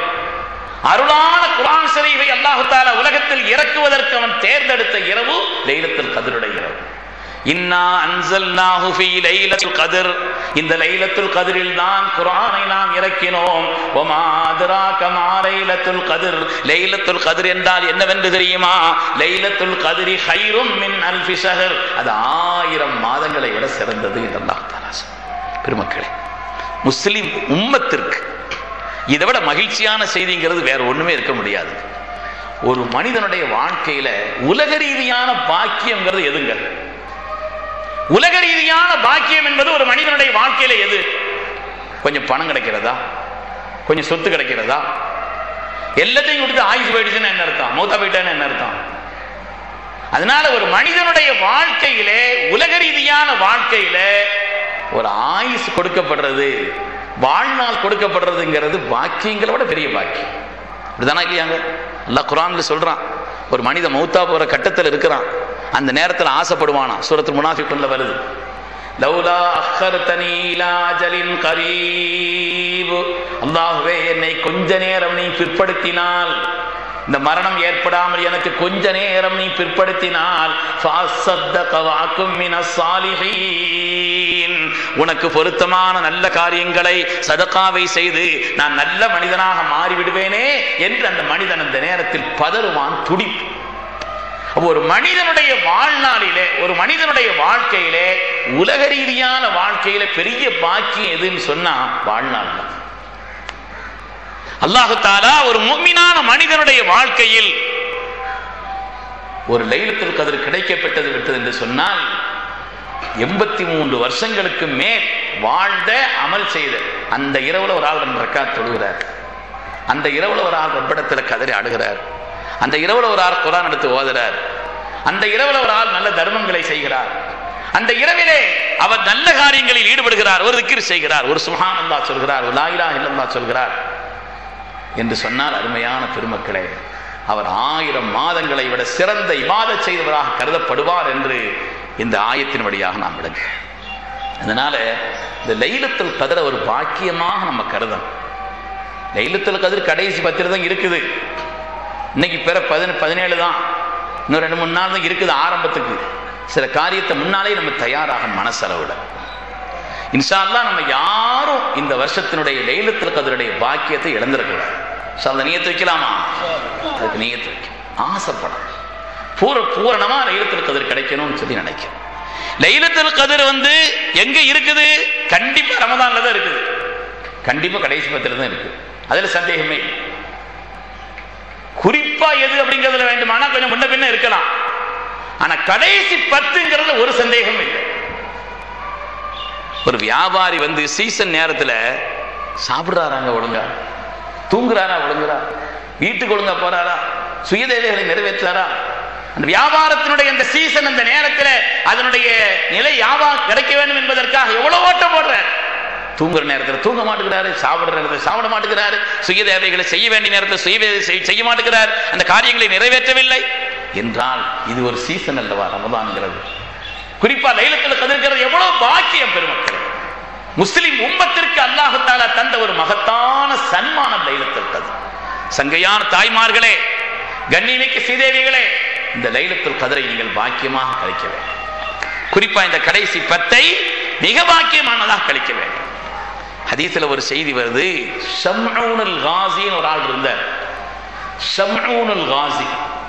அருளான குர்ஆன் ஷரீஃபை அல்லாஹு தஆலா உலகத்தில் இறக்குவதற்கு அவன் தேர்ந்தெடுத்த இரவு லைலத்துல் கதிருடைய இரவு இன்னா அன்சல்நாஹு ஃபீ லைலத்துல் கத்ர் இந்த லைலத்துல் கத்ரில் தான் குர்ஆனை நாம் இறக்கினோம் வமா அத்ராக மா லைலத்துல் கத்ர் லைலத்துல் கத்ர் என்றால் என்னவென்று தெரியுமா லைலத்துல் கத்ரி ஹைரும் மின் அல்ஃபி ஷஹர் அது ஆயிரம் மாதங்களை விட சிறந்தது என்று அல்லாஹ் தஆலா பெருமக்களே முஸ்லிம் உம்மத்திற்கு இதை விட மகிழ்ச்சியான செய்திங்கிறது வேற ஒண்ணுமே இருக்க முடியாது ஒரு மனிதனுடைய வாழ்க்கையில உலக ரீதியான பாக்கியம்ங்கிறது எதுங்க உலக ரீதியான பாக்கியம் என்பது ஒரு மனிதனுடைய வாழ்க்கையில எது கொஞ்சம் பணம் கிடைக்கிறதா கொஞ்சம் சொத்து கிடைக்கிறதா எல்லாத்தையும் கொடுத்து ஆயுசு போயிடுச்சுன்னு என்ன அர்த்தம் மூத்தா போயிட்டான்னு என்ன அர்த்தம் அதனால ஒரு மனிதனுடைய வாழ்க்கையிலே உலக ரீதியான வாழ்க்கையில ஒரு ஆயுசு கொடுக்கப்படுறது வாழ்நாள் கொடுக்கப்படுறதுங்கிறது பாக்கியங்களை விட பெரிய பாக்கியம் இப்படிதானா இல்லையாங்க அல்லாஹ் குரான்ல சொல்றான் ஒரு மனித மௌத்தா போற கட்டத்தில் இருக்கிறான் அந்த நேரத்தில் ஆசைப்படுவானா சூரத்து முனாஃபிக்குள்ள வருது லௌலா அஹ்ஹர்தனி இலா அஜலின் கரீப் அல்லாஹ்வே என்னை கொஞ்ச நேரம் நீ பிற்படுத்தினால் இந்த மரணம் ஏற்படாமல் எனக்கு கொஞ்ச நேரம் நீ பிற்படுத்தினால் فَأَصَّدَّقَ وَأَكُن مِّنَ الصَّالِحِينَ. உனக்கு பொருத்தமான நல்ல காரியங்களை சதகாவை செய்து நான் நல்ல மனிதனாக மாறிவிடுவேனே என்று அந்த மனிதன் அந்த நேரத்தில் பதறுவான் துடிப்பு அப்போ ஒரு மனிதனுடைய வாழ்நாளிலே ஒரு மனிதனுடைய வாழ்க்கையிலே உலக ரீதியான வாழ்க்கையில பெரிய பாக்கியம் எதுன்னு சொன்னா வாழ்நாள் தான் அல்லாஹு தாலா ஒரு முக்மினான மனிதனுடைய வாழ்க்கையில் ஒரு லைலத்தில் கதிர் கிடைக்கப்பட்டது விட்டது என்று சொன்னால் எண்பத்தி மூன்று வருஷங்களுக்கு மேல் வாழ்ந்த அமல் செய்த அந்த இரவுல ஒரு ஆள் ரெண்டு ரக்காத் தொழுகிறார் அந்த இரவுல ஒரு ஆள் ரப்பிடத்தில் கதறி ஆடுகிறார் அந்த இரவுல ஒரு ஆள் குரான் எடுத்து ஓதுறார் அந்த இரவுல ஒரு ஆள் நல்ல தர்மங்களை செய்கிறார் அந்த இரவிலே அவர் நல்ல காரியங்களில் ஈடுபடுகிறார் ஒரு திக்கிர் செய்கிறார் ஒரு சுஹான் அல்லா சொல்கிறார் ஒரு லாயிலா இல்லல்லா சொல்கிறார் என்று சொன்னால் அருமையான பெருமக்களே அவர் ஆயிரம் மாதங்களை விட சிறந்த இபாத செய்தவராக கருதப்படுவார் என்று இந்த ஆயத்தின் வழியாக நாம் விளங்க அதனால இந்த லைலத்தில் கதிர ஒரு பாக்கியமாக நம்ம கருதணும் லைலத்தில் கதிர் கடைசி பத்திரம் தான் இருக்குது இன்னைக்கு பிற பதின பதினேழு தான் இன்னும் ரெண்டு மூணு நாள் தான் இருக்குது ஆரம்பத்துக்கு சில காரியத்தை முன்னாலே நம்ம தயாராக மனசளவுல இன்ஷா அல்லாஹ் நம்ம யாரும் இந்த வருஷத்தினுடைய லைலத்தில் கதிருடைய பாக்கியத்தை இழந்திருக்கூடாது ஸோ அந்த நீயத்து வைக்கலாமா அதுக்கு நீயத்து வைக்கும் ஆசைப்படும் பூர பூரணமா லைலத்தில் கதிர் கிடைக்கணும்னு சொல்லி நினைக்கிறேன் லைலத்தில் கதிர் வந்து எங்க இருக்குது கண்டிப்பா ரமதான்ல தான் இருக்குது கண்டிப்பா கடைசி பத்திரம் தான் இருக்குது அதுல சந்தேகமே இல்லை. குறிப்பா எது அப்படிங்கிறதுல வேண்டுமானா கொஞ்சம் முன்ன பின்ன இருக்கலாம் ஆனா கடைசி பத்துங்கிறதுல ஒரு சந்தேகம் இல்லை ஒரு வியாபாரி வந்து சீசன் நேரத்துல சாப்பிடுறாராங்க ஒழுங்கா தூங்குறாரா ஒழுங்குறா வீட்டுக்கு ஒழுங்கா போறாரா சுயதேவைகளை நிறைவேற்றாரா அந்த வியாபாரத்தினுடைய அந்த சீசன் அந்த நேரத்தில் அதனுடைய நிலை வியாபாரம் கிடைக்க வேண்டும் என்பதற்காக எவ்வளவு ஓட்டம் போடுறார் தூங்குற நேரத்தில் தூங்க மாட்டேங்கிறாரு சாப்பிடுற நேரத்தில் சாப்பிட மாட்டேங்கிறாரு சுய தேவைகளை செய்ய வேண்டிய நேரத்தில் சுய வேலை செய்- செய்ய மாட்டேங்கிறார் அந்த காரியங்களை நிறைவேற்றவில்லை என்றால் இது ஒரு சீசன் அல்லவா ரமதான்ங்கிறது குறிப்பா லைலத்தில் கதிர்கிறது எவ்வளவு பாக்கியம் பெருமக்கள் முஸ்லிம் உம்மத்திற்கு அல்லாஹு தாலா தந்த ஒரு மகத்தான சன்மானம் லைலத்தில் கதிர் சங்கையான தாய்மார்களே கண்ணிமிக்க சீதேவிகளே இந்த லைலத்துல் கதிரை நீங்கள் பாக்கியமாக கழிக்க வேண்டும் குறிப்பா இந்த கடைசி பத்தை மிக பாக்கியமானதாக கழிக்க வேண்டும் ஹதீஸ்ல ஒரு செய்தி வருது ஷம்ஊனுல் காசின்னு ஒரு ஆள் இருந்தார் ஷம்ஊனுல் காசி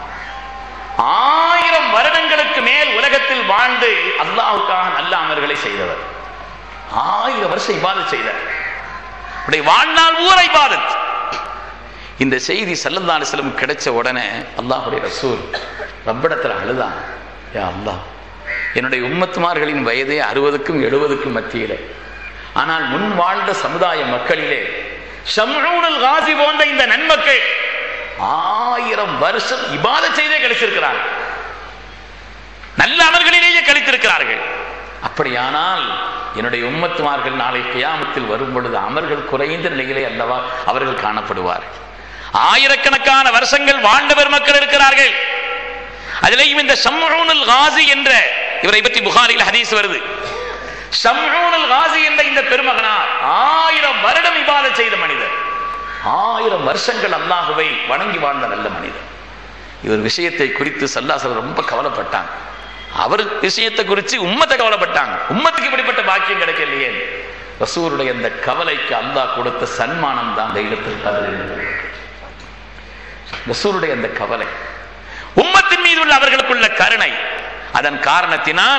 ஆயிரம் வருடங்களுக்கு மேல் உலகத்தில் வாழ்ந்து அல்லாஹ்வுக்காக நல்ல அமல்களை செய்தவர் ஆயிரம் வருஷம் இபாதத் செய்தார் அவருடைய வாழ்நாள் ஊர இபாதத் இந்த செய்தி சல்லல்லா அலிஸ்லம் கிடைச்ச உடனே அல்லாஹுடைய ரசூல் ரப்பிடத்தில் அழுதான் யா அல்லாஹ் என்னுடைய உம்மத்துமார்களின் வயதே அறுபதுக்கும் எழுபதுக்கும் மத்தியிலே ஆனால் முன் வாழ்ந்த சமுதாய மக்களிலே ஷம்ஊனுல் காசி போன்ற இந்த நன்மக்கள் ஆயிரம் வருஷம் இபாத செய்தே கழிச்சிருக்கிறார்கள் நல்ல அமல்களிலேயே கழித்திருக்கிறார்கள் அப்படியானால் என்னுடைய உம்மத்துமார்கள் நாளை கியாமத்தில் வரும் பொழுது அமர்கள் குறைந்த நிலையிலே அல்லவா அவர்கள் காணப்படுவார்கள் ஆயிரக்கணக்கான வருஷங்கள் வாழ்ந்தவர் மக்கள் இருக்கிறார்கள் அதிலேயும் இந்த ஷம்ஊனுல் காசி என்ற இவரை பற்றி புகாரில் ஹதீஸ் வருது ஷம்ஊனுல் காசி என்ற இந்த பெருமகனார் ஆயிரம் வருடம் இபாதத் செய்த மனிதர் ஆயிரம் வருஷங்கள் அல்லாஹுவை வணங்கி வாழ்ந்த நல்ல மனிதர் இவர் விஷயத்தை குறித்து சல்லாசல் ரொம்ப கவலைப்பட்டாங்க அவர் விஷயத்தை குறித்து உம்மத்தை கவலைப்பட்டாங்க உம்மத்துக்கு இப்படிப்பட்ட பாக்கியம் கிடைக்கலையே ரசூருடைய அந்த கவலைக்கு அல்லாஹ் கொடுத்த சன்மானம் தான் தைலத்தில் கதல் ரசூருடைய அந்த கவலை உம்மத்தின் மீது உள்ள அவர்களுக்குள்ள கருணை அதன் காரணத்தினால்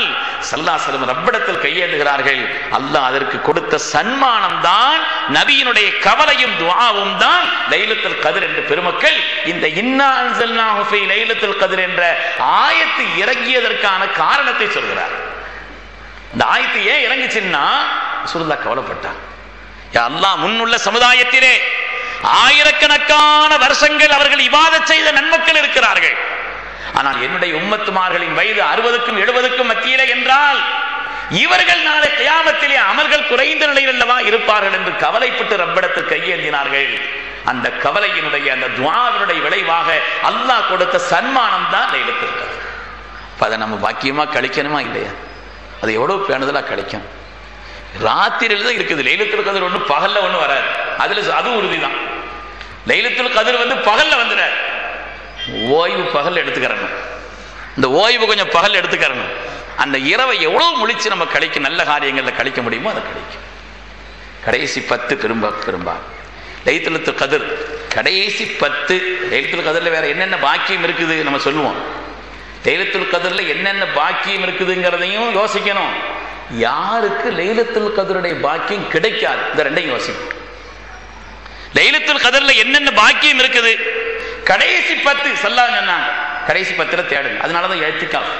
சல்லாசலம் ரப்பிடத்தில் கையேந்துகிறார்கள் அல்லாஹ் அதற்கு கொடுத்த சன்மானம் தான் நபியினுடைய கவலையும் துஆவும் தான் லைலத்துல் கதிர் என்ற பெருமக்கள் இந்த இன்னா அன்சல்னாஹு ஃபீ லைலத்துல் கதிர் என்ற ஆயத்து இறங்கியதற்கான காரணத்தை சொல்கிறார் இந்த ஆயத்து ஏன் இறங்குச்சுன்னா சுருந்தா கவலைப்பட்டான் யா அல்லாஹ் முன்னுள்ள சமுதாயத்திலே ஆயிரக்கணக்கான வருஷங்கள் அவர்கள் இவாதத் செய்த நன்மக்கள் இருக்கிறார்கள் ஆனால் என்னுடைய உம்மத்துமார்களின் வயது அறுபதுக்கும் எழுபதுக்கும் மத்தியிலே என்றால் இவர்கள் நாளை கியாமத்திலே அமல்கள் குறைந்த நிலையில் அல்லவா இருப்பார்கள் என்று கவலைப்பட்டு ரப்பிடத்தில் கையேந்தினார்கள் அந்த கவலையினுடைய அந்த துவாவினுடைய விளைவாக அல்லாஹ் கொடுத்த சன்மானம் தான் லைலத்திற்கு அப்ப அதை நம்ம பாக்கியமா கழிக்கணுமா இல்லையா அது எவ்வளவு பேணுதலா கிடைக்கும் ராத்திரியில் தான் இருக்குது லைலத்துல் கதிர் ஒன்று பகல்ல ஒன்று வராது அதுல அது உறுதிதான் லைலத்துல் கதிர் வந்து பகல்ல வந்துடாது ஓய்வு பகல் எடுத்துக்கிறணும் இந்த ஓய்வு கொஞ்சம் பகல் எடுத்துக்கிறணும் அந்த இரவை எவ்வளவு முழிச்சு நம்ம கழிக்க நல்ல காரியங்களில் கழிக்க முடியுமோ அதை கழிக்கும் கடைசி பத்து பெரும்ப பெரும்பா லைத்துலத்து கதிர் கடைசி பத்து லைலத்துல் கதிரில் வேற என்னென்ன பாக்கியம் இருக்குது நம்ம சொல்லுவோம் லைலத்துல் கதிரில் என்னென்ன பாக்கியம் இருக்குதுங்கிறதையும் யோசிக்கணும் யாருக்கு லைலத்துல் கதிருடைய பாக்கியம் கிடைக்காது இந்த ரெண்டையும் யோசிக்கணும் லைலத்துல் கதிரில் என்னென்ன பாக்கியம் இருக்குது கடைசி பத்து சொல்லா சொன்னாங்க கடைசி பத்துல தேடுங்க அதனாலதான் எழுத்திக்காஃப்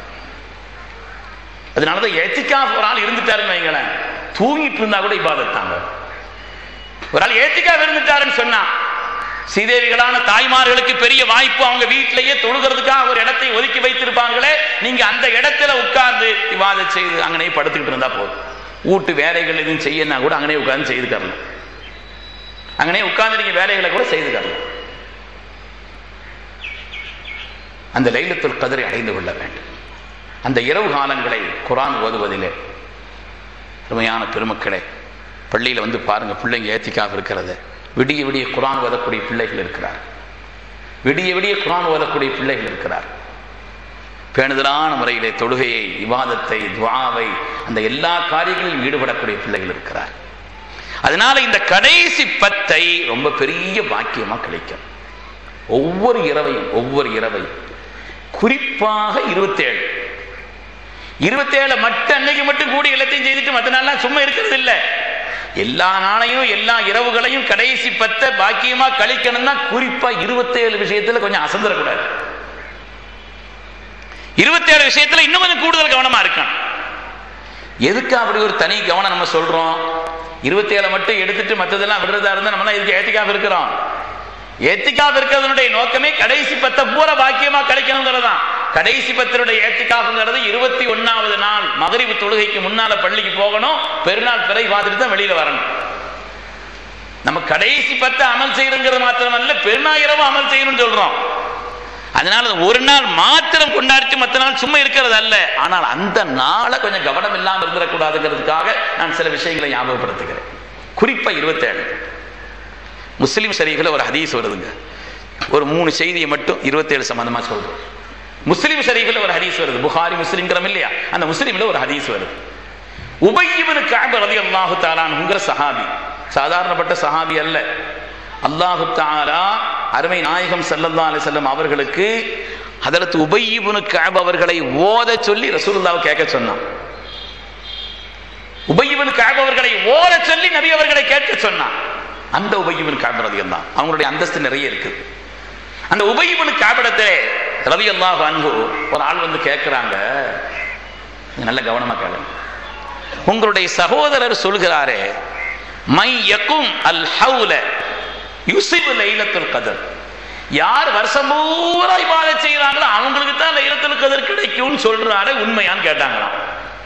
அதனாலதான் எழுத்திக்காஃப் ஒரு ஆள் இருந்துட்டாருன்னு வைங்களேன் தூங்கிட்டு இருந்தா கூட இபாதத்தாங்க ஒரு ஆள் எழுத்திக்காஃப் இருந்துட்டாருன்னு சொன்னா சீதேவிகளான தாய்மார்களுக்கு பெரிய வாய்ப்பு அவங்க வீட்டிலேயே தொழுகிறதுக்காக ஒரு இடத்தை ஒதுக்கி வைத்திருப்பாங்களே நீங்க அந்த இடத்துல உட்கார்ந்து விவாதம் செய்து அங்கனே படுத்துக்கிட்டு இருந்தா போதும் வீட்டு வேலைகள் எதுவும் செய்யனா கூட அங்கனே உட்கார்ந்து செய்து தரலாம் அங்கனே உட்கார்ந்து நீங்க வேலைகளை கூட செய்து தரலாம் அந்த லைலத்துல் கதிரை அடைந்து கொள்ள வேண்டும் அந்த இரவு காலங்களை குரான் ஓதுவதிலே அருமையான பெருமக்களே பள்ளியில் வந்து பாருங்க பிள்ளைங்க ஏத்திக்காக இருக்கிறது விடிய விடிய குரான் ஓதக்கூடிய பிள்ளைகள் இருக்கிறார் விடிய விடிய குரான் ஓதக்கூடிய பிள்ளைகள் இருக்கிறார் பேணுதலான முறையிலே தொழுகையை விவாதத்தை துவாவை அந்த எல்லா காரியங்களிலும் ஈடுபடக்கூடிய பிள்ளைகள் இருக்கிறார் அதனால இந்த கடைசி பத்தை ரொம்ப பெரிய பாக்கியமா கிடைக்கும் ஒவ்வொரு இரவையும் ஒவ்வொரு இரவையும் குறிப்பாக இருபத்தேழு இருபத்தேழு மட்டும் அன்னைக்கு மட்டும் கூடி எல்லாத்தையும் செய்துட்டு மற்ற நாள்லாம் சும்மா இருக்கிறது இல்லை எல்லா நாளையும் எல்லா இரவுகளையும் கடைசி பத்த பாக்கியமா கழிக்கணும்னா குறிப்பா இருபத்தேழு விஷயத்துல கொஞ்சம் அசந்துடக்கூடாது இருபத்தேழு விஷயத்துல இன்னும் கொஞ்சம் கூடுதல் கவனமா இருக்கணும் எதுக்கு அப்படி ஒரு தனி கவனம் நம்ம சொல்றோம் இருபத்தேழு மட்டும் எடுத்துட்டு மற்றதெல்லாம் விடுறதா இருந்தா நம்ம இதுக்கு ஏத்திக்காம இருக்கிறோம் ஏத்திக்காப் இருக்கிறதுனுடைய நோக்கமே கடைசி பத்த பூரா பாக்கியமா கிடைக்கணுங்கிறதான் கடைசி பத்தினுடைய ஏத்திக்காப்புங்கிறது இருபத்தி ஒன்னாவது நாள் மகரிவு தொழுகைக்கு முன்னால பள்ளிக்கு போகணும் பெருநாள் பிறை பார்த்துட்டு தான் வெளியில வரணும் நம்ம கடைசி பத்து அமல் செய்யறங்கிறது மாத்திரமல்ல பெருநாயிரவு அமல் செய்யணும்னு சொல்றோம் அதனால ஒரு நாள் மாத்திரம் கொண்டாடிட்டு மற்ற நாள் சும்மா இருக்கிறது அல்ல ஆனால் அந்த நாளை கொஞ்சம் கவனம் இல்லாமல் இருந்துடக்கூடாதுங்கிறதுக்காக நான் சில விஷயங்களை ஞாபகப்படுத்துகிறேன் குறிப்பா இருபத்தேழு முஸ்லீம் ஷரீஃபில் ஒரு ஹதீஸ் வருதுங்க ஒரு மூணு செய்தியை மட்டும் இருபத்தேழு சம்பந்தமா சொல்றோம் முஸ்லீம் ஷரீஃபில் ஒரு ஹதீஸ் வருது புகாரி முஸ்லீம்ங்கிறோம் இல்லையா அந்த முஸ்லீம்ல ஒரு ஹதீஸ் வருது உபய்யவனு காப ரதி அல்லாஹு தாலான்ங்கிற சஹாபி சாதாரணப்பட்ட சஹாபி அல்ல அல்லாஹு தாலா அருமை நாயகம் சல்லல்லா அலிசல்லம் அவர்களுக்கு அதற்கு உபய்யபுனு காப் அவர்களை ஓத சொல்லி ரசூலுல்லாவை கேட்க சொன்னான் உபய்யபுனு காப் அவர்களை ஓத சொல்லி நபி அவர்களை கேட்க சொன்னான் அந்த உபயிபன் காபிரதியம் தான் அவங்களுடைய அந்தஸ்து நிறைய இருக்குது அந்த உபயிபன் காபிடத்தை ரவி அல்லாஹ் அன்பு ஒரு ஆள் வந்து கேட்கிறாங்க நல்ல கவனமா கேளுங்க உங்களுடைய சகோதரர் சொல்கிறாரே மை யக்கும் அல் ஹவுல யுசிபு லைலத்துல் கதர் யார் வருஷம் பூரா இபாத செய்யறாங்களோ அவங்களுக்கு தான் லைலத்துல் கதர் கிடைக்கும்னு சொல்றாரு உண்மையான்னு கேட்டாங்களாம்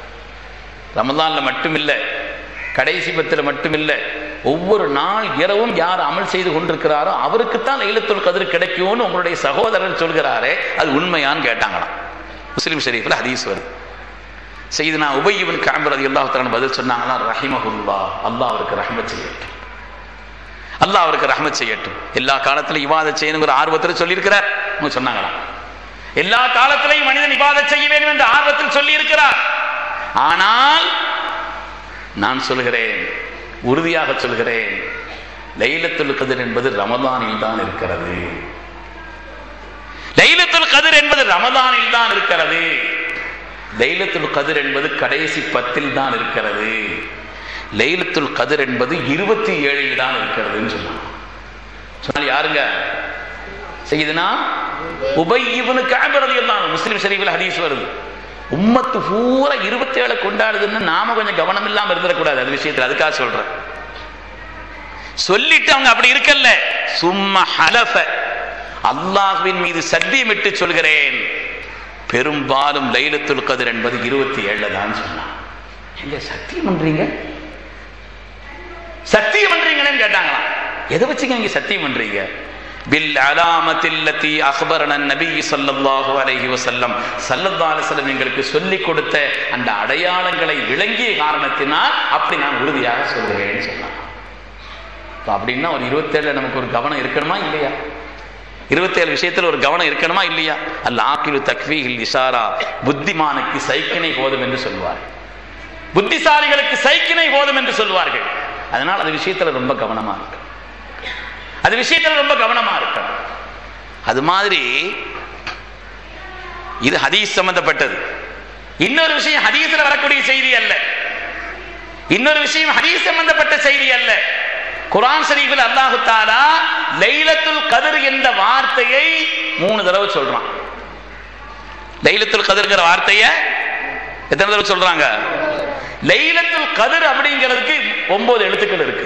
ரமதான்ல மட்டும் இல்லை கடைசி பத்தில் மட்டும் இல்லை ஒவ்வொரு நாள் இரவும் யார் அமல் செய்து கொண்டிருக்கிறாரோ அவருக்குத்தான் லைலத்துல் கதிர் கிடைக்கும்னு உங்களுடைய சகோதரர் சொல்கிறாரே அது உண்மையான்னு கேட்டாங்களாம் முஸ்லீம் ஷரீஃபில் ஹதீஸ் வருது செய்து நான் உபயிவன் காம்பரதி அல்லாஹ் பதில் சொன்னாங்களா ரஹிமஹுல்லா அல்லாஹ் அவருக்கு ரஹமத் செய்யட்டும் அல்லாஹ் அவருக்கு ரஹமத் செய்யட்டும் எல்லா காலத்திலும் இவாத செய்யணுங்கிற ஆர்வத்தில் சொல்லியிருக்கிறார் அவங்க சொன்னாங்களா எல்லா காலத்திலையும் மனிதன் இவாத செய்ய வேண்டும் என்ற ஆர்வத்தில் சொல்லி இருக்கிறார் ஆனால் நான் சொல்கிறேன் உறுதியாக சொல்கிறேன் லைலத்துல் கதிர் என்பது ரமதானில் தான் இருக்கிறது லைலத்துல் கதிர் என்பது ரமதானில் தான் இருக்கிறது லைலத்துல் கதிர் என்பது கடைசி பத்தில் தான் இருக்கிறது லைலத்துல் கதிர் என்பது இருபத்தி ஏழில் தான் இருக்கிறதுன்னு சொன்னாங்க சொன்னால் யாருங்க செய்யுதுனா உபை இவனு கேபரது எல்லாம் முஸ்லீம் ஷரீஃபில் ஹதீஸ் வருது உம்மத்து பூரா இருபத்தி ஏழு கொண்டாடுதுன்னு நாம கொஞ்சம் கவனம் இல்லாம இருந்துடக்கூடாது அது விஷயத்துல அதுக்காக சொல்றேன் சொல்லிட்டு அவங்க அப்படி இருக்கல்ல சும்மா ஹலஃப அல்லாஹ்வின் மீது சத்தியமிட்டு சொல்கிறேன் பெரும்பாலும் லைலத்துல் கதிர் என்பது இருபத்தி ஏழுல தான் சொன்னான் எங்க சத்தியம் பண்றீங்க சத்தியம் பண்றீங்களேன்னு கேட்டாங்களாம் எதை வச்சுங்க நீங்க சத்தியம் பண்றீங்க பில் அலாமத்தில்லத்தி அக்பரன நபி ஸல்லல்லாஹு அலைஹி வஸல்லம் ஸல்லல்லாஹு அலைஹி வஸல்லம் எங்களுக்கு சொல்லி கொடுத்த அந்த அடையாளங்களை விளங்கிய காரணத்தினால் அப்படி நான் உறுதியாக சொல்கிறேன்னு சொன்னான் அப்ப அப்படின்னா ஒரு இருபத்தேழுல நமக்கு ஒரு கவனம் இருக்கணுமா இல்லையா இருபத்தேழு விஷயத்துல ஒரு கவனம் இருக்கணுமா இல்லையா அல்ல ஆக்கிலு தக்வீஹில் இஷாரா புத்திமானுக்கு சைக்கினை போதும் என்று சொல்வார் புத்திசாலிகளுக்கு சைக்கினை போதும் என்று சொல்வார்கள் அதனால் அது விஷயத்துல ரொம்ப கவனமா இருக்கு அது விஷயத்துல ரொம்ப கவனமா இருக்கணும் அது மாதிரி இது ஹதீஸ் சம்பந்தப்பட்டது இன்னொரு விஷயம் ஹதீஸ்ல வரக்கூடிய செய்தி அல்ல இன்னொரு விஷயம் ஹதீஸ் சம்பந்தப்பட்ட செய்தி அல்ல குரான் ஷரீஃபில் அல்லாஹு தாலா லைலத்துல் கதிர் என்ற வார்த்தையை மூணு தடவை சொல்றான் லைலத்துல் கதிர்ங்கிற வார்த்தைய எத்தனை தடவை சொல்றாங்க லைலத்துல் கதிர் அப்படிங்கிறதுக்கு ஒன்பது எழுத்துக்கள் இருக்கு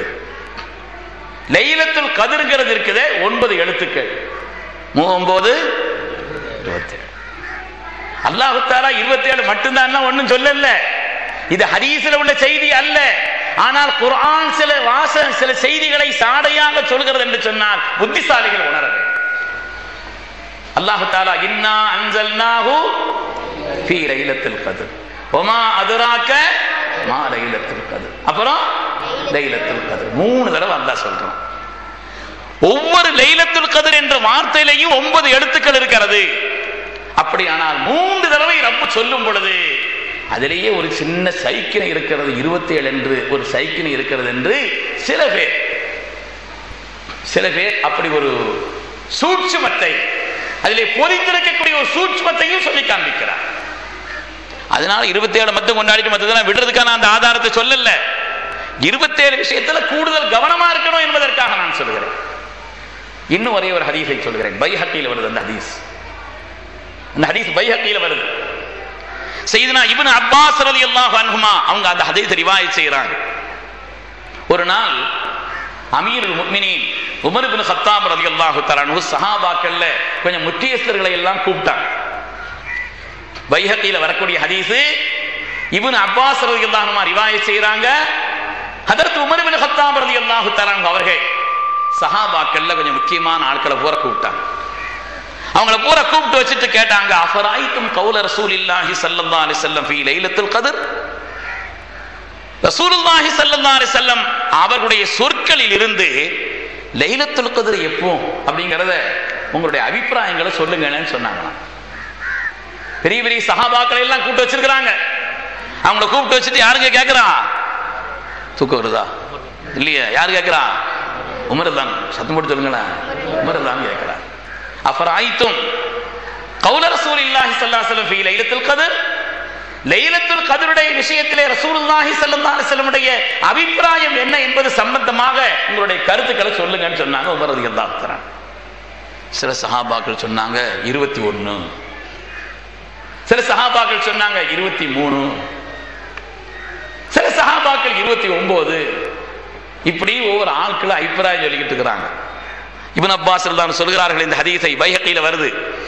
லைலத்துல் கதிர்ங்கிறது இருக்குது ஒன்பது எழுத்துக்கள் மூ ஒன்பது இருபத்தேழு அல்லாஹு தாலா இருபத்தி ஏழு மட்டும்தான் ஒன்றும் சொல்லல இது ஹதீஸில் உள்ள செய்தி அல்ல ஆனால் குர்ஆன் சில வாச சில செய்திகளை சாடையாக சொல்கிறது என்று சொன்னால் புத்திசாலிகள் உணர வேண்டும் அல்லாஹு தாலா இன்னா அன்சல்னாஹு ஃபீ லைலத்துல் கத்ர் ஒமா அதுராக்க மா லைலத்துல் கத்ர் அப்புறம் லைலத்துல் கத்ர் மூணு தடவை அல்லாஹ் சொல்றான் ஒவ்வொரு லைலத்துல் கதிர் என்ற வார்த்தையிலையும் ஒன்பது எழுத்துக்கள் இருக்கிறது அப்படியானால் மூன்று தடவை ரப்பு சொல்லும் பொழுது அதிலேயே ஒரு சின்ன சைக்கினை இருக்கிறது இருபத்தி ஏழு என்று ஒரு சைக்கினை இருக்கிறது என்று சில பேர் சில பேர் அப்படி ஒரு சூட்சுமத்தை அதிலே பொதிந்திருக்கக்கூடிய ஒரு சூட்சுமத்தையும் சொல்லி காண்பிக்கிறார் அதனால இருபத்தி ஏழு மட்டும் கொண்டாடிட்டு மற்றதெல்லாம் விடுறதுக்கான அந்த ஆதாரத்தை சொல்லல இருபத்தேழு விஷயத்துல கூடுதல் கவனமா இருக்கணும் என்பதற்காக நான் சொல்கிறேன் இன்னும் ஒரே ஒரு ஹதீஸை சொல்கிறேன் பைஹக்கியில் வருது அந்த ஹதீஸ் அந்த ஹதீஸ் பைஹக்கியில் வருது செய்தனா இவன் அப்பாஸ் ரலியல்லாஹு அன்ஹுமா அவங்க அந்த ஹதீஸ் ரிவாயத் செய்றாங்க ஒரு நாள் அமீருல் முக்மினீன் உமர் இப்னு கத்தாப் ரலியல்லாஹு தஆலா அன்ஹு சஹாபாக்கள்ல கொஞ்சம் முக்கியஸ்தர்களை எல்லாம் கூப்பிட்டாங்க பைஹக்கியில் வரக்கூடிய ஹதீஸ் இப்னு அப்பாஸ் ரலியல்லாஹு அன்ஹுமா ரிவாயத் செய்றாங்க ஹதரத் உமர் இப்னு கத்தாப் ரலியல்லாஹு தஆலா அன்ஹு அவர்கள் சஹாபாக்கள்ல கொஞ்சம் முக்கியமான ஆட்களை பூரா கூப்பிட்டாங்க அவங்கள பூரா கூப்பிட்டு வச்சுட்டு கேட்டாங்க அஃபராய்த்தும் கௌல ரசூலில்லாஹி ஸல்லல்லாஹு அலைஹி வஸல்லம் ஃபீ லைலத்துல் கத்ர் ரசூலுல்லாஹி ஸல்லல்லாஹு அலைஹி வஸல்லம் அவர்களுடைய சொற்களில் இருந்து லைலத்துல் கத்ர் எப்போ அப்படிங்கறத உங்களுடைய அபிப்பிராயங்களை சொல்லுங்கன்னு சொன்னாங்களாம் பெரிய பெரிய சஹாபாக்களை எல்லாம் கூப்பிட்டு வச்சிருக்கிறாங்க அவங்கள கூப்பிட்டு வச்சுட்டு யாருங்க கேட்கிறா தூக்கம் வருதா இல்லையா யார் கேட்கிறா உமர் தான் சத்தம் போட்டு சொல்லுங்களேன் உமர் தான் கேட்கிறா அஃபராய்த்தும் கௌல ரசூல் இல்லாஹி ஸல்லல்லாஹு அலைஹி வஸல்லம் ஃபீ லைலத்துல் கத்ர் லைலத்துல் கத்ருடைய விஷயத்திலே ரசூலுல்லாஹி ஸல்லல்லாஹு அலைஹி வஸல்லமுடைய அபிப்பிராயம் என்ன என்பது சம்பந்தமாக உங்களுடைய கருத்துக்களை சொல்லுங்கன்னு சொன்னாங்க உமர் ரலியல்லாஹு தஆலா சில சஹாபாக்கள் சொன்னாங்க இருபத்தி ஒன்று சில சஹாபாக்கள் சொன்னாங்க இருபத்தி மூணு சில சஹாபாக்கள் இருபத்தி ஒன்பது இப்படி ஒவ்வொரு ஆட்களும் அபிப்பிராயம் சொல்லிக்கிட்டு இருக்கிறாங்க இவன் அப்பாஸ் தான் சொல்கிறார்கள் இந்த ஹதீஸை பைஹக்கில வருது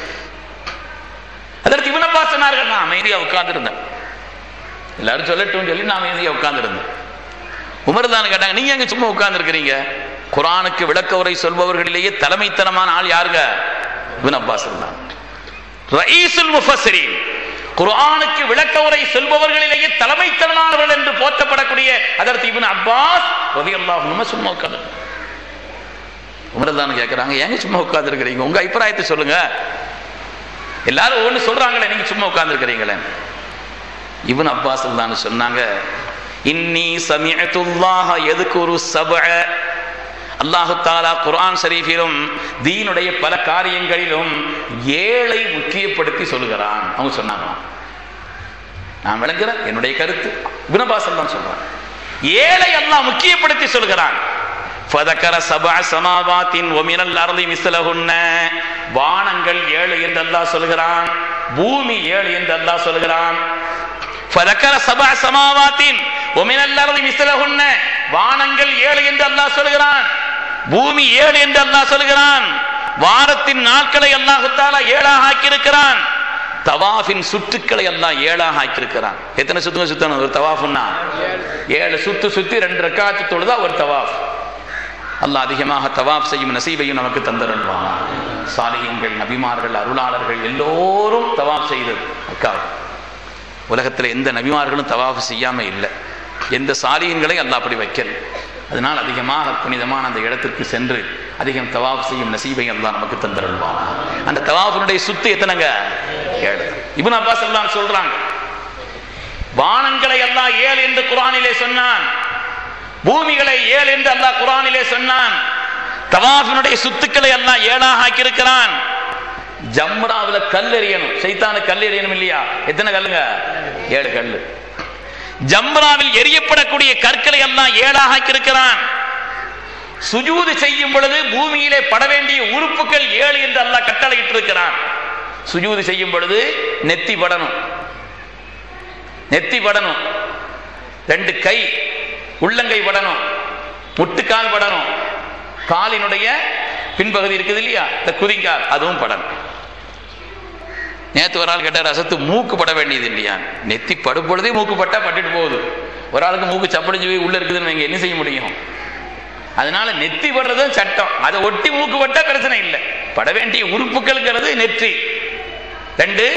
அதற்கு இவன் அப்பாஸ் சொன்னார்கள் நான் அமைதியா உட்கார்ந்துருந்தேன் எல்லாரும் சொல்லட்டும் சொல்லி நான் அமைதியா உட்கார்ந்துருந்தேன் உமர் தான் கேட்டாங்க நீங்க எங்க சும்மா உட்கார்ந்துருக்கிறீங்க குரானுக்கு விளக்க உரை சொல்பவர்களிலேயே தலைமைத்தனமான ஆள் யாருங்க இவன் அப்பாஸ் தான் ரயீசுல் முஃபஸ்ஸிரீன் குர்ஆனுக்கு விளக்க உரை சொல்பவர்களிலேயே தலைமைத்தனமானவர்கள் என்று போற்றப்படக்கூடிய அதற்கு இவன் அப்பாஸ் ரலியல்லாஹு அன்ஹு சும்மா உட்கார்ந்து உமர்தான் கேட்குறாங்க ஏங்க சும்மா உட்காந்துருக்கிறீங்க உங்க அபிப்பிராயத்தை சொல்லுங்க எல்லாரும் ஒன்று சொல்றாங்களே நீங்க சும்மா உட்காந்துருக்கிறீங்களே இவன் அப்பாஸ் தான் சொன்னாங்க இன்னி சமிஅத்துல்லாஹ எதுக்குரு சபஅ அல்லாஹு தாலா குர்ஆன் ஷரீஃபிலும் தீனுடைய பல காரியங்களிலும் ஏழை முக்கியப்படுத்தி சொல்லுகிறான் அவங்க சொன்னாங்க நான் விளங்குறேன் என்னுடைய கருத்து இப்னபாசல் தான் சொல்றான் ஏழை அல்லாஹ் முக்கியப்படுத்தி சொல்கிறான் فذكر سبع سماوات ومن الارض مثلهن வானங்கள் ஏழு என்று அல்லாஹ் சொல்கிறான் பூமி ஏழு என்று அல்லாஹ் சொல்கிறான் فذكر سبع سماوات ومن الارض مثلهن வானங்கள் ஏழு என்று அல்லாஹ் சொல்கிறான் பூமி ஏழு என்று அல்லாஹ் சொல்கிறான் வாரத்தின் நாட்களை அல்லாஹு தாலா ஏழாக ஆக்கியிருக்கிறான் தவாஃபின் சுற்றுக்களை எல்லாம் ஏழாக ஆக்கியிருக்கிறான் எத்தனை சுத்துங்க சுத்தணும் ஒரு தவாஃப்னா ஏழு சுத்து சுத்தி ரெண்டு ரக்காத்து தொழுதா ஒரு தவாஃப் அல்லாஹ் அதிகமாக தவாப் செய்யும் நசீபையும் நமக்கு தந்தருள்வான் சாலிகங்கள் நபிமார்கள் அருளாளர்கள் எல்லோரும் தவாப் செய்தது அக்காவு உலகத்தில் எந்த நபிமார்களும் தவாஃப் செய்யாம இல்லை எந்த சாலிகங்களையும் அல்லாஹ் அப்படி வைக்கல அதனால் அதிகமாக புனிதமான அந்த இடத்திற்கு சென்று அதிகம் தவாஃப் செய்யும் நசீபை அல்லாஹ் நமக்கு தந்தருள்வான் அந்த தவாஃபினுடைய சுத்து எத்தனைங்க ஏழு இப்னு அப்பாஸ் எல்லாம் சொல்றாங்க வானங்களை எல்லாம் ஏழு என்று குரானிலே சொன்னான் பூமிகளை ஏழு என்று அல்லாஹ் குரானிலே சொன்னான் தவாஃபினுடைய சுத்துக்களை எல்லாம் ஏழாக ஆக்கியிருக்கிறான் ஜம்ராவில் கல் எறியணும் சைத்தானு கல் எறியணும் இல்லையா எத்தனை கல்லுங்க ஏழு கல்லு ஜம்ராவில் எரியப்படக்கூடிய கற்களை எல்லாம் ஏழாக ஆக்கியிருக்கிறான் சுஜூது செய்யும் பொழுது பூமியிலே பட வேண்டிய உறுப்புகள் ஏழு என்று அல்லாஹ் கட்டளையிட்டு இருக்கிறான் சுஜூது செய்யும் பொழுது நெத்தி படணும் நெத்தி படணும் ரெண்டு கை உள்ளங்கை படணும் முட்டுக்கால் படணும் காலினுடைய பின்பகுதி இருக்குது இல்லையா இந்த குதிங்கால் அதுவும் படணும் நேற்று ஒரு ஆள் கேட்டார் ரசத்து மூக்கு பட வேண்டியது இல்லையா நெத்தி படும் பொழுதே மூக்கு பட்டா பட்டுட்டு போகுது ஒரு ஆளுக்கு மூக்கு சப்படிஞ்சு போய் உள்ள இருக்குதுன்னு வைங்க என்ன செய்ய முடியும் அதனால நெத்தி படுறதும் சட்டம் அதை ஒட்டி மூக்கு பட்டா பிரச்சனை இல்லை பட வேண்டிய உறுப்புகள்ங்கிறது நெற்றி ரெண்டு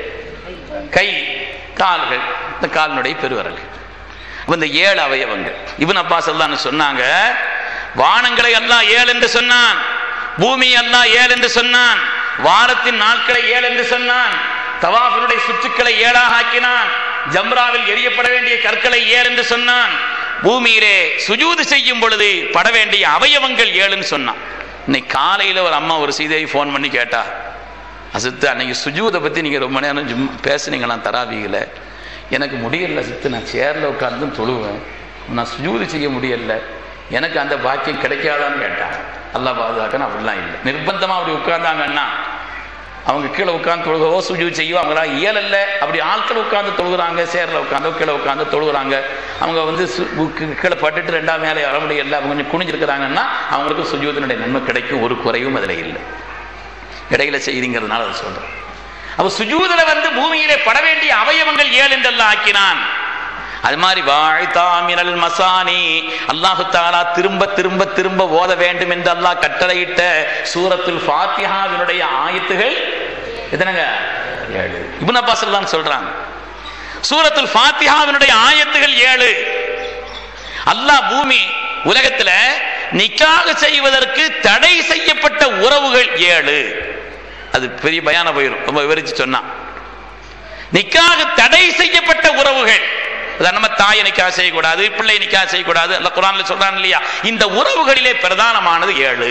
கை கால்கள் இந்த காலினுடைய பெருவரல்கள் அப்ப இந்த ஏழு அவயவங்கள் இவன் அப்பா சொல்லான்னு சொன்னாங்க வானங்களை எல்லாம் ஏழு என்று சொன்னான் பூமி எல்லாம் ஏழு என்று சொன்னான் வாரத்தின் நாட்களை ஏழு என்று சொன்னான் தவாஃபினுடைய சுற்றுக்களை ஏழாக ஆக்கினான் ஜம்ராவில் எரியப்பட வேண்டிய கற்களை ஏழு என்று சொன்னான் பூமியிலே சுஜூது செய்யும் பொழுது பட வேண்டிய அவயவங்கள் ஏழுன்னு சொன்னான் இன்னைக்கு காலையில ஒரு அம்மா ஒரு சீதையை ஃபோன் பண்ணி கேட்டா அசித்து அன்னைக்கு சுஜூதை பற்றி நீங்கள் ரொம்ப நேரம் ஜும் பேசுனீங்களாம் தராவிகளை எனக்கு முடியல சித்து நான் சேரில் உட்கார்ந்து தொழுவேன் நான் சுஜூது செய்ய முடியல எனக்கு அந்த பாக்கியம் கிடைக்காதான்னு கேட்டான் அல்லா பாதுகாக்கணும் அப்படிலாம் இல்லை நிர்பந்தமாக அப்படி உட்கார்ந்தாங்கன்னா அவங்க கீழே உட்காந்து தொழுகவோ சுஜூ செய்யவோ அவங்களாம் இயலல்ல அப்படி ஆட்கள் உட்காந்து தொழுகிறாங்க சேரில் உட்காந்து கீழே உட்காந்து தொழுகிறாங்க அவங்க வந்து சு- கீ- கீழே பட்டுட்டு ரெண்டாம் மேலே வர முடியல அவங்க கொஞ்சம் குனிஞ்சிருக்கிறாங்கன்னா அவங்களுக்கு சுஜூதனுடைய நன்மை கிடைக்கும் ஒரு குறையும் அதில் இல்லை இடையில செய்திங்கிறதுனால அதை சொல்றேன் அப்ப சுஜூதுல வந்து பூமியிலே பட வேண்டிய அவயவங்கள் ஏழு என்றெல்லாம் ஆக்கினான் அது மாதிரி வாழ்த்தாமினல் மசானி அல்லாஹு தாலா திரும்ப திரும்ப திரும்ப ஓத வேண்டும் என்று அல்லாஹ் கட்டளையிட்ட சூரத்துல் ஃபாத்திஹாவினுடைய ஆயத்துகள் எத்தனைங்க ஏழு இப்னு அப்பாஸ் எல்லாம் சொல்றாங்க சூரத்துல் ஃபாத்திஹாவினுடைய ஆயத்துகள் ஏழு அல்லாஹ் பூமி உலகத்துல நிக்காக செய்வதற்கு தடை செய்யப்பட்ட உறவுகள் ஏழு அது பெரிய பயான போயிடும் ரொம்ப விவரிச்சு சொன்னா நிக்காக தடை செய்யப்பட்ட உறவுகள் அதான் நம்ம தாயை நிக்கா செய்யக்கூடாது பிள்ளை நிக்கா செய்யக்கூடாது அல்ல குரான்ல சொல்றான் இல்லையா இந்த உறவுகளிலே பிரதானமானது ஏழு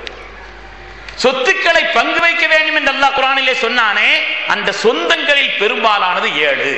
சொத்துக்களை பங்கு வைக்க வேண்டும் என்று அல்லாஹ் குரானிலே சொன்னானே அந்த சொந்தங்களில் பெரும்பாலானது ஏழு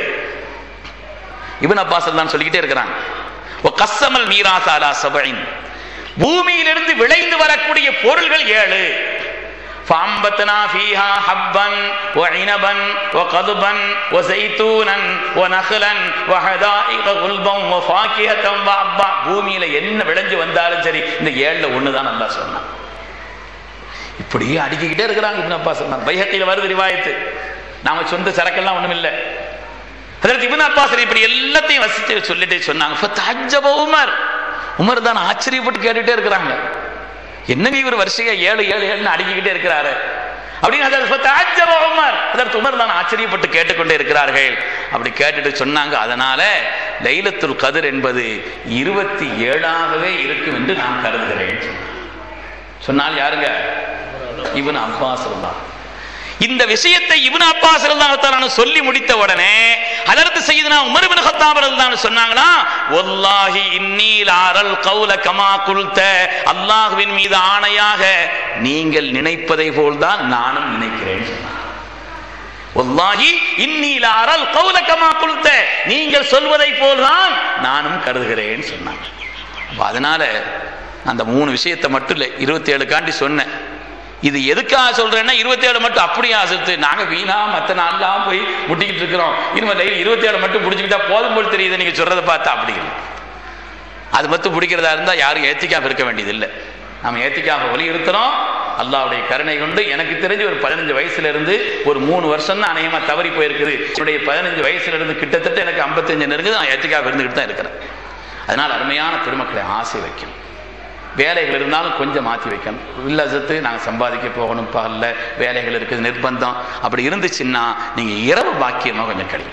இப்னு அப்பாஸ் தான் சொல்லிக்கிட்டே இருக்கிறாங்க "வ கஸ்ஸமல் மீராஸ் அலா சபஇன்." பூமியிலிருந்து விளைந்து வரக்கூடிய பொருள்கள் ஏழு فأنبتنا فيها حبا وعنبا وقضبا وزيتونا ونخلا وحدائق غلبا وفاكهة وأبا பூமியில என்ன விளைஞ்சு வந்தாலும் சரி இந்த ஏழுல ஒண்ணுதான் நல்லா சொன்னான் இப்படியே அடிக்கிட்டே இருக்கிறாங்க இப்னு அப்பாஸ் சொன்னார் பைஹத்தில வருது ரிவாயத்து நாம சொந்த சரக்கெல்லாம் ஒண்ணும் இல்லை அதற்கு இப்னு அப்பாஸ் இப்படி எல்லாத்தையும் வசித்து சொல்லிட்டு சொன்னாங்க ஃபத்தஅஜ்ஜப உமர் உமர் தான் ஆச்சரியப்பட்டு கேட்டுட்டே இருக்கிறாங்க என்னங்க இவர் வரிசையா ஏழு ஏழு ஏழுன்னு அடிக்கிட்டே இருக்கிறாரு அப்படின்னு அதற்கு ஃபத்தஅஜ்ஜப உமர் அதற்கு உமர் தான் ஆச்சரியப்பட்டு கேட்டுக்கொண்டே இருக்கிறார்கள் அப்படி கேட்டுட்டு சொன்னாங்க அதனால லைலத்துல் கதிர் என்பது இருபத்தி ஏழாகவே இருக்கும் என்று நான் கருதுகிறேன் சொன்னார். சொன்னால் யாருங்க இவன் அப்பாஸ் தான் இந்த விஷயத்தை இப்னு அப்பாஸ் ரலியல்லாஹு சொல்லி முடித்த உடனே ஹதரத் சையதுனா உமர் இப்னு கத்தாப் ரலியல்லாஹு சொன்னாங்களா வல்லாஹி இன்னீ லாரல் கௌல கமா குல்த அல்லாஹ்வின் மீது ஆணையாக நீங்கள் நினைப்பதை போல்தான் நானும் நினைக்கிறேன் சொன்னார். வல்லாஹி இன்னீ லாரல் கௌல கமா குல்த நீங்கள் சொல்வதை போல்தான் நானும் கருதுகிறேன்னு சொன்னாங்க அப்ப அதனால அந்த மூணு விஷயத்தை மட்டும் இல்லை இருபத்தி ஏழுக்காண்டி சொன்னேன் இது எதுக்காக சொல்றேன்னா இருபத்தேழு மட்டும் அப்படியே அசத்து நாங்க வீணா மற்ற நாள்லாம் போய் முட்டிக்கிட்டு இருக்கிறோம் இனிமேல் இருபத்தேழு மட்டும் பிடிச்சிக்கிட்டா போதும் போல் தெரியுது நீங்க சொல்றதை பார்த்தா அப்படிங்க அது மட்டும் பிடிக்கிறதா இருந்தா யாரும் ஏத்திக்காம இருக்க வேண்டியதில்லை நம்ம ஏத்திக்காக வலியுறுத்துறோம் அல்லாவுடைய கருணை கொண்டு எனக்கு தெரிஞ்சு ஒரு பதினஞ்சு வயசுல இருந்து ஒரு மூணு வருஷம் தான் அநேகமா தவறி போயிருக்குது என்னுடைய பதினஞ்சு வயசுல இருந்து கிட்டத்தட்ட எனக்கு ஐம்பத்தஞ்சு நெருங்குது நான் ஏத்திக்காக இருந்துகிட்டு தான் இருக்கிறேன் அதனால் அருமையான பெருமக்களை ஆசை வைக்கும் வேலைகள் இருந்தாலும் கொஞ்சம் மாற்றி வைக்கணும் இல்லை சத்து நாங்கள் சம்பாதிக்க போகணும் பகலில் வேலைகள் இருக்குது நிர்பந்தம் அப்படி இருந்துச்சுன்னா நீங்கள் இரவு பாக்கியமாக கொஞ்சம் கழியும்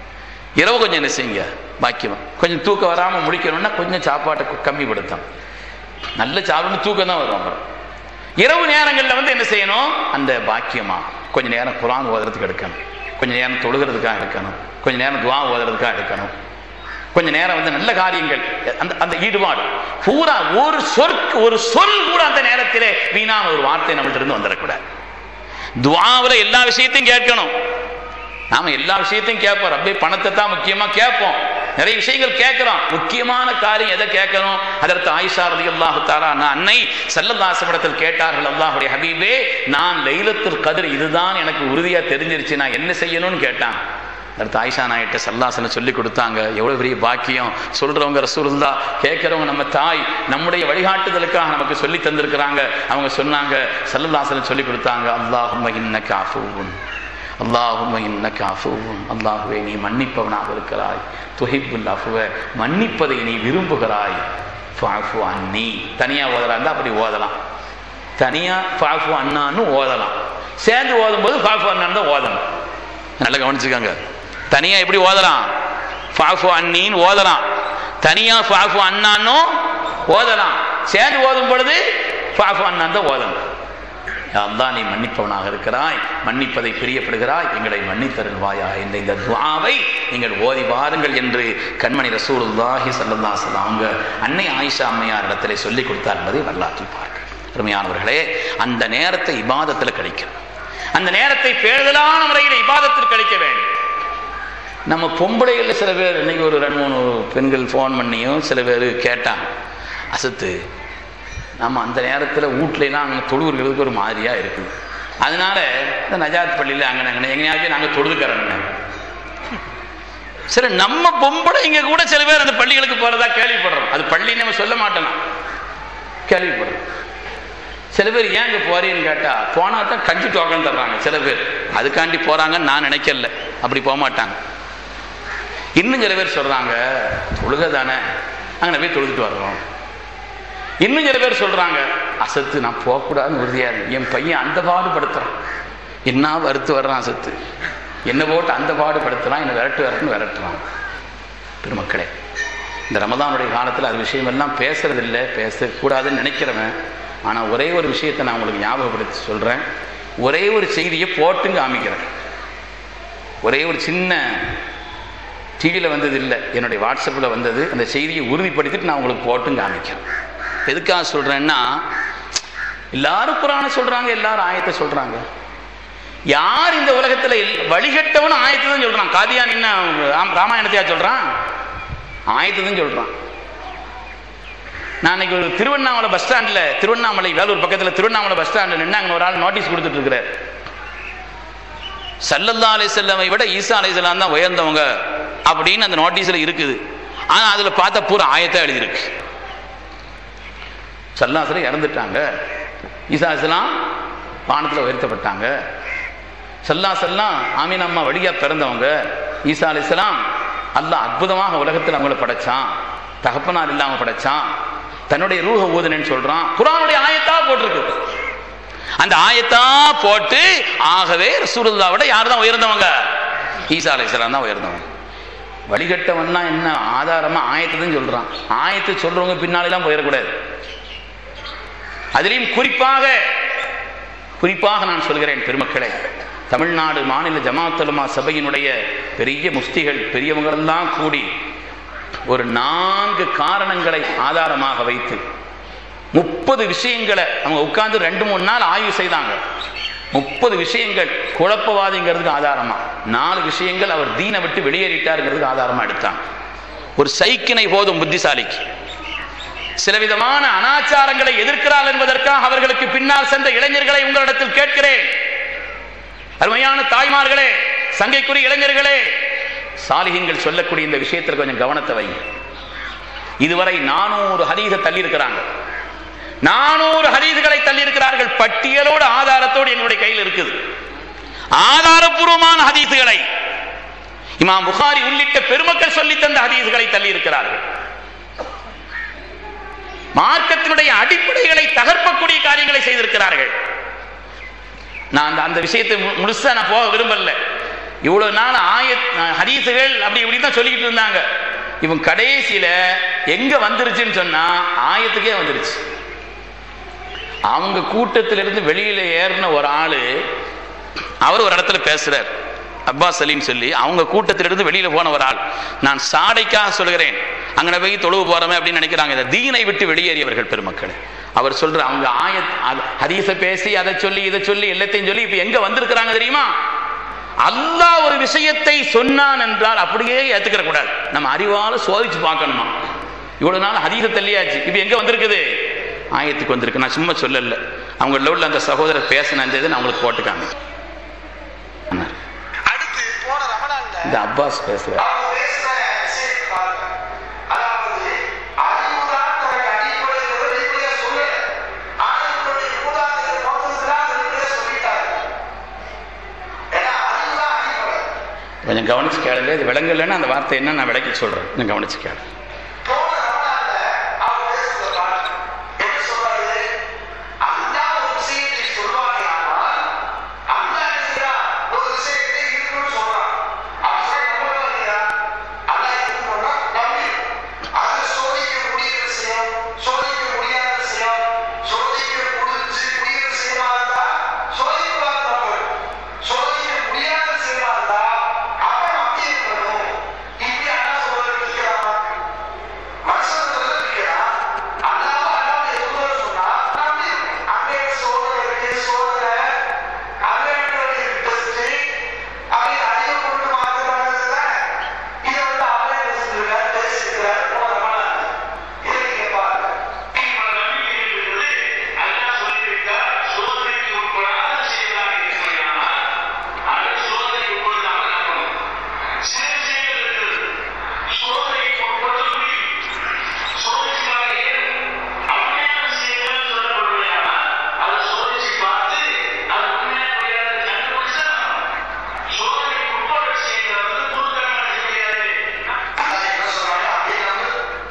இரவு கொஞ்சம் என்ன செய்யுங்க பாக்கியமா கொஞ்சம் தூக்கம் வராமல் முடிக்கணும்னா கொஞ்சம் சாப்பாட்டை கு- கம்மிப்படுத்தும் நல்ல சாப்பிடணும் தூக்கம் தான் வரும் அப்புறம் இரவு நேரங்களில் வந்து என்ன செய்யணும் அந்த பாக்கியமா கொஞ்ச நேரம் குரான் ஓதுறதுக்கு எடுக்கணும் கொஞ்ச நேரம் தொழுகிறதுக்காக எடுக்கணும் கொஞ்ச நேரம் துவா ஓதுறதுக்காக எடுக்கணும் கொஞ்ச நேரம் வந்து நல்ல காரியங்கள் அந்த அந்த ஈடுபாடு பூரா ஒரு சொற்கு ஒரு சொல் கூட அந்த நேரத்திலே வீணான ஒரு வார்த்தை நம்மள்ட்ட இருந்து வந்துடக்கூடாது துவாவில் எல்லா விஷயத்தையும் கேட்கணும் நாம எல்லா விஷயத்தையும் கேட்போம் அப்படியே பணத்தை தான் முக்கியமா கேட்போம் நிறைய விஷயங்கள் கேட்கிறோம் முக்கியமான காரியம் எதை கேட்கணும் அதற்கு ஆயிஷா ரதி அல்லாஹு தாலா அன்னை செல்லதாசபடத்தில் கேட்டார்கள் அல்லாஹுடைய ஹபீபே நான் லைலத்துல் கதிர் இதுதான் எனக்கு உறுதியா தெரிஞ்சிருச்சு நான் என்ன செய்யணும்னு கேட்டான் அடுத்து ஆயிஷா நாயிட்ட சல்லாசனை சொல்லி கொடுத்தாங்க எவ்வளவு பெரிய பாக்கியம் சொல்றவங்க ரசூலுல்லா கேட்கிறவங்க நம்ம தாய் நம்முடைய வழிகாட்டுதலுக்காக நமக்கு சொல்லி தந்திருக்கிறாங்க அவங்க சொன்னாங்க சல்லல்லாசனை சொல்லி கொடுத்தாங்க அல்லாஹும்ம இன்னக அஃபூவுன் அல்லாஹும்ம இன்னக அஃபூவுன் அல்லாஹுவே நீ மன்னிப்பவனாக இருக்கிறாய் துஹிப்புல் அஃபுவ மன்னிப்பதை நீ விரும்புகிறாய் ஃபாஃபு அன்னி தனியா ஓதலாம் இருந்தா அப்படி ஓதலாம் தனியா ஃபாஃபு அண்ணான்னு ஓதலாம் சேர்ந்து ஓதும்போது ஃபாஃபு அண்ணான்னு தான் ஓதணும் நல்லா கவனிச்சுக்கோங்க தனியா எப்படி ஓதலாம் ஃபாஃபு அன்னின்னு ஓதலாம் தனியா ஃபாஃபு அண்ணான்னும் ஓதலாம் சேர்ந்து ஓதும் பொழுது ஃபாஃபு அண்ணான் தான் ஓதணும் அல்லாஹ் நீ மன்னிப்பவனாக இருக்கிறாய் மன்னிப்பதை பிரியப்படுகிறாய் எங்களை மன்னித்தருள்வாயா என்ற இந்த துஆவை நீங்கள் ஓதி பாருங்கள் என்று கண்மணி ரசூலுல்லாஹி ஸல்லல்லாஹு அலைஹி வஸல்லம் அவங்க அன்னை ஆயிஷா அம்மையார் இடத்திலே சொல்லிக் கொடுத்தார் என்பதை வரலாற்றில் பார்க்க அருமையானவர்களே அந்த நேரத்தை இபாதத்தில் கழிக்கணும் அந்த நேரத்தை பேறுதலான முறையில் இபாதத்தில் கழிக்க வேண்டும் நம்ம பொம்பளைகளில் சில பேர் இன்னைக்கு ஒரு ரெண்டு மூணு பெண்கள் ஃபோன் பண்ணியும் சில பேர் கேட்டாங்க அசத்து நம்ம அந்த நேரத்தில் வீட்லலாம் அங்கே தொழுகிறதுக்கு ஒரு மாதிரியாக இருக்குது அதனால இந்த நஜாத் பள்ளியில் அங்கே அங்கே எங்கேயாச்சும் நாங்கள் தொழுதுக்கிறோங்க சரி நம்ம பொம்பளைங்க கூட சில பேர் அந்த பள்ளிகளுக்கு போகிறதா கேள்விப்படுறோம் அது பள்ளி நம்ம சொல்ல மாட்டோம் கேள்விப்படுறோம் சில பேர் ஏன் இங்கே போறீன்னு கேட்டால் போனால் தான் கஞ்சி டோக்கன் தர்றாங்க சில பேர் அதுக்காண்டி போகிறாங்கன்னு நான் நினைக்கல அப்படி போக மாட்டாங்க இன்னும் சில பேர் சொல்கிறாங்க தொழுகை தானே அங்கே போய் தொழுதுட்டு வர்றோம் இன்னும் சில பேர் சொல்கிறாங்க அசத்து நான் போகக்கூடாதுன்னு உறுதியாக இருக்கு என் பையன் அந்த பாடுபடுத்துறான் என்ன வறுத்து வர்றான் அசத்து என்ன போட்டு அந்த பாடுபடுத்துறான் என்னை விரட்டு விரட்டுன்னு விரட்டுறான் பெருமக்களே இந்த ரமதானுடைய காலத்தில் அது விஷயமெல்லாம் பேசுறதில்லை பேசக்கூடாதுன்னு நினைக்கிறவன் ஆனால் ஒரே ஒரு விஷயத்தை நான் உங்களுக்கு ஞாபகப்படுத்தி சொல்கிறேன் ஒரே ஒரு செய்தியை போட்டுங்க காமிக்கிறேன் ஒரே ஒரு சின்ன டிவியில் வந்தது இல்லை என்னுடைய வாட்ஸ்அப்பில் வந்தது அந்த செய்தியை உறுதிப்படுத்திட்டு நான் உங்களுக்கு போட்டும் காமிக்கிறேன் எதுக்காக சொல்கிறேன்னா எல்லாரும் குரானை சொல்கிறாங்க எல்லாரும் ஆயத்தை சொல்கிறாங்க யார் இந்த உலகத்தில் எல்- வழிகட்டவனும் ஆயத்தை தான் சொல்கிறான் காதியான் என்ன ராம்- ராமாயணத்தையா சொல்கிறான் ஆயத்தை தான் சொல்கிறான் நான் இன்னைக்கு ஒரு திருவண்ணாமலை பஸ் ஸ்டாண்டில் திருவண்ணாமலை வேலூர் பக்கத்தில் திருவண்ணாமலை பஸ் ஸ்டாண்டில் நின்று அங்கே ஒரு ஆள் நோட்டீஸ் கொடுத்துட்டு இருக்கிறார் சல்லல்லா அலிசல்லமை விட ஈசா அலிசல்லாம் தான் உயர்ந்தவங்க அப்படின்னு அந்த நோட்டீஸில் இருக்குது ஆனால் அதில் பார்த்தா பூரா ஆயத்தா எழுதியிருக்கு சல்லாசலம் இறந்துட்டாங்க ஈசா அலிஸ்லாம் வானத்தில் உயர்த்தப்பட்டாங்க சல்லாசல்லாம் ஆமீன் அம்மா வழியா பிறந்தவங்க ஈசா அலிஸ்லாம் அல்லாஹ் அற்புதமாக உலகத்தில் அவங்கள படைச்சான் தகப்பனார் இல்லாமல் படைச்சான் தன்னுடைய ரூஹ ஊதுனேன்னு சொல்றான் குரானுடைய ஆயத்தா போட்டிருக்கு அந்த ஆயத்தா போட்டு ஆகவே ரசூலுல்லாவோட யார் தான் உயர்ந்தவங்க ஈசா அலைஹிஸ்ஸலாம் தான் உயர்ந்தவங்க வழிகட்டவன்னா என்ன ஆதாரமா ஆயத்தை தான் சொல்றான் ஆயத்தை சொல்றவங்க பின்னாலெல்லாம் போயிடக்கூடாது அதிலையும் குறிப்பாக குறிப்பாக நான் சொல்கிறேன் பெருமக்களே தமிழ்நாடு மாநில ஜமாத்துலமா சபையினுடைய பெரிய முஃப்திகள் பெரியவங்களெல்லாம் கூடி ஒரு நான்கு காரணங்களை ஆதாரமாக வைத்து முப்பது விஷயங்களை அவங்க உட்கார்ந்து ரெண்டு மூணு நாள் ஆய்வு செய்தாங்க முப்பது விஷயங்கள் குழப்பவாதிங்கிறதுக்கு ஆதாரமா நாலு விஷயங்கள் அவர் தீனை விட்டு வெளியேறிட்டாருங்கிறதுக்கு ஆதாரமா எடுத்தாங்க ஒரு சைக்கினை போதும் புத்திசாலிக்கு சில விதமான அனாச்சாரங்களை எதிர்க்கிறார் என்பதற்காக அவர்களுக்கு பின்னால் சென்ற இளைஞர்களை உங்களிடத்தில் கேட்கிறேன் அருமையான தாய்மார்களே சங்கைக்குரிய இளைஞர்களே சாலிகங்கள் சொல்லக்கூடிய இந்த விஷயத்தில் கொஞ்சம் கவனத்தை வைங்க இதுவரை நானூறு ஹதீஸை தள்ளி இருக்கிறாங்க நானூறு ஹதீதுகளை தள்ளி இருக்கிறார்கள் பட்டியலோடு ஆதாரத்தோடு என்னுடைய கையில் இருக்குது ஆதாரபூர்வமான ஹதீதுகளை இமாம் புகாரி உள்ளிட்ட பெருமக்கள் சொல்லி தந்த ஹதீதுகளை தள்ளி இருக்கிறார்கள் மார்க்கத்தினுடைய அடிப்படைகளை தகர்ப்பக்கூடிய காரியங்களை செய்திருக்கிறார்கள் நான் அந்த அந்த விஷயத்தை மு- முழுசா நான் போக விரும்பல இவ்வளவு நாள் ஆயத் ஹதீசுகள் அப்படி இப்படி தான் சொல்லிக்கிட்டு இருந்தாங்க இவன் கடைசியில எங்க வந்துருச்சுன்னு சொன்னா ஆயத்துக்கே வந்துருச்சு அவங்க கூட்டத்திலிருந்து வெளியில ஏறின ஒரு ஆளு அவர் ஒரு இடத்துல பேசுறார் அப்பாஸ் அலின்னு சொல்லி அவங்க கூட்டத்திலிருந்து வெளியில போன ஒரு ஆள் நான் சாடைக்காக சொல்கிறேன் அங்கே போய் தொழுவு போறோமே அப்படின்னு நினைக்கிறாங்க இந்த தீனை விட்டு வெளியேறியவர்கள் பெருமக்கள் அவர் சொல்ற அவங்க ஆயத் அது- ஹதீஸை பேசி அதை சொல்லி இதை சொல்லி எல்லாத்தையும் சொல்லி இப்ப எங்க வந்திருக்கிறாங்க தெரியுமா அல்லாஹ் ஒரு விஷயத்தை சொன்னான் என்றால் அப்படியே ஏத்துக்கிற கூடாது நம்ம அறிவால சோதிச்சு பார்க்கணுமா இவ்வளவு நாள் ஹதீஸை தள்ளியாச்சு இப்ப எங்க வந்திருக்குது ஆயத்துக்கு வந்திருக்கு நான் சும்மா சொல்லல அவங்க உள்ள அந்த சகோதரர் பேசின அந்த இதை நான் உங்களுக்கு போட்டுக்காங்க
அடுத்து போன ரமணான்ல
இந்த அப்பாஸ் பேசுற
அவங்க பேசுற விஷயத்தை பாருங்க. அதாவது அறிவுதான் தனக்கு அடிப்படைங்கிறத வெளிப்படையா சொல்லல. ஆனா இவருடைய மூதாதையர் முகமதுலாம் வெளிப்படையா சொல்லிட்டாரு. ஏன்னா அறிவுதான் அடிப்படை.
கொஞ்சம் கவனிச்சு கேளுங்க இது விளங்கலைன்னா அந்த வார்த்தை என்ன நான் விளக்கி சொல்றேன் கொஞ்சம் கவனிச்சு கேளு
போன ரமணான்ல அவர் பேசுறத பாருங்க. என்ன சொல்றாரு? அல்லாஹ் ஒரு விஷயத்தை சொல்வானேயானால், அல்லாஹ் என்ன செய்றான்? ஒரு விஷயத்தை இருக்குன்னு சொல்றான். அப்ப சொல்ல நம்புறதா இல்லையா? அல்லாஹ் இருக்குன்னு சொன்னா நம்பிரு. அது சோதிக்க முடிய விஷயம், சோதிக்க முடியாத விஷயம், சோதிக்க முடிஞ்சு முடிய விஷயமா இருந்தா சோதிக்கூடாது நம்பு. சோதிக்க முடியாத விஷயமா இருந்தா அப்ப நம்பி இருக்கணும். இப்படி அல்லாஹ் சொல்றது கேட்கலாமா? மனுஷன் சொல்றது கேட்கலாம். அல்லாஹ் அல்லாஹ்வுடைய தூதர் சொன்னா நம்பி இருக்கணும். அங்கே சோதனை இருக்கு, சோதனை. அங்கே இருக்கிறவங்க test. அப்படி அறிவை கொண்டு மாத்துறாங்கல்ல. இதை வந்து அவரே பேசியிருக்காரு, பேசியிருக்காரு, போன ரமணான்ல. இதை நீங்க பாருங்க. இப்ப நம்பிக்கை இருக்கிறது, அல்லாஹ் சொல்லியிருக்கார், சோதனைக்கு உட்படாத விஷயங்களாக இருக்கிறானால், அது சோதனைக்கு உட்படாமல் நம்பணும். சில விஷயங்கள் இருக்குது. சோதனைக்கு உட்படுத்த முடியும். சோதிச்சுமாக ஏறும். அப்படியான விஷயங்கள் சொல்லப்படுவதானால், அதை சோதிச்சு பார்த்து, அது உண்மையா பொய்யான்னு கண்டுபிடிச்சா சோதனைக்கு உட்பட்ட விஷயங்களை வந்து குறுக்கெல்லாம் செய்ய முடியாது. அல்லாஹ் என்ன சொல்றாங்க, அப்படியே நம்பு.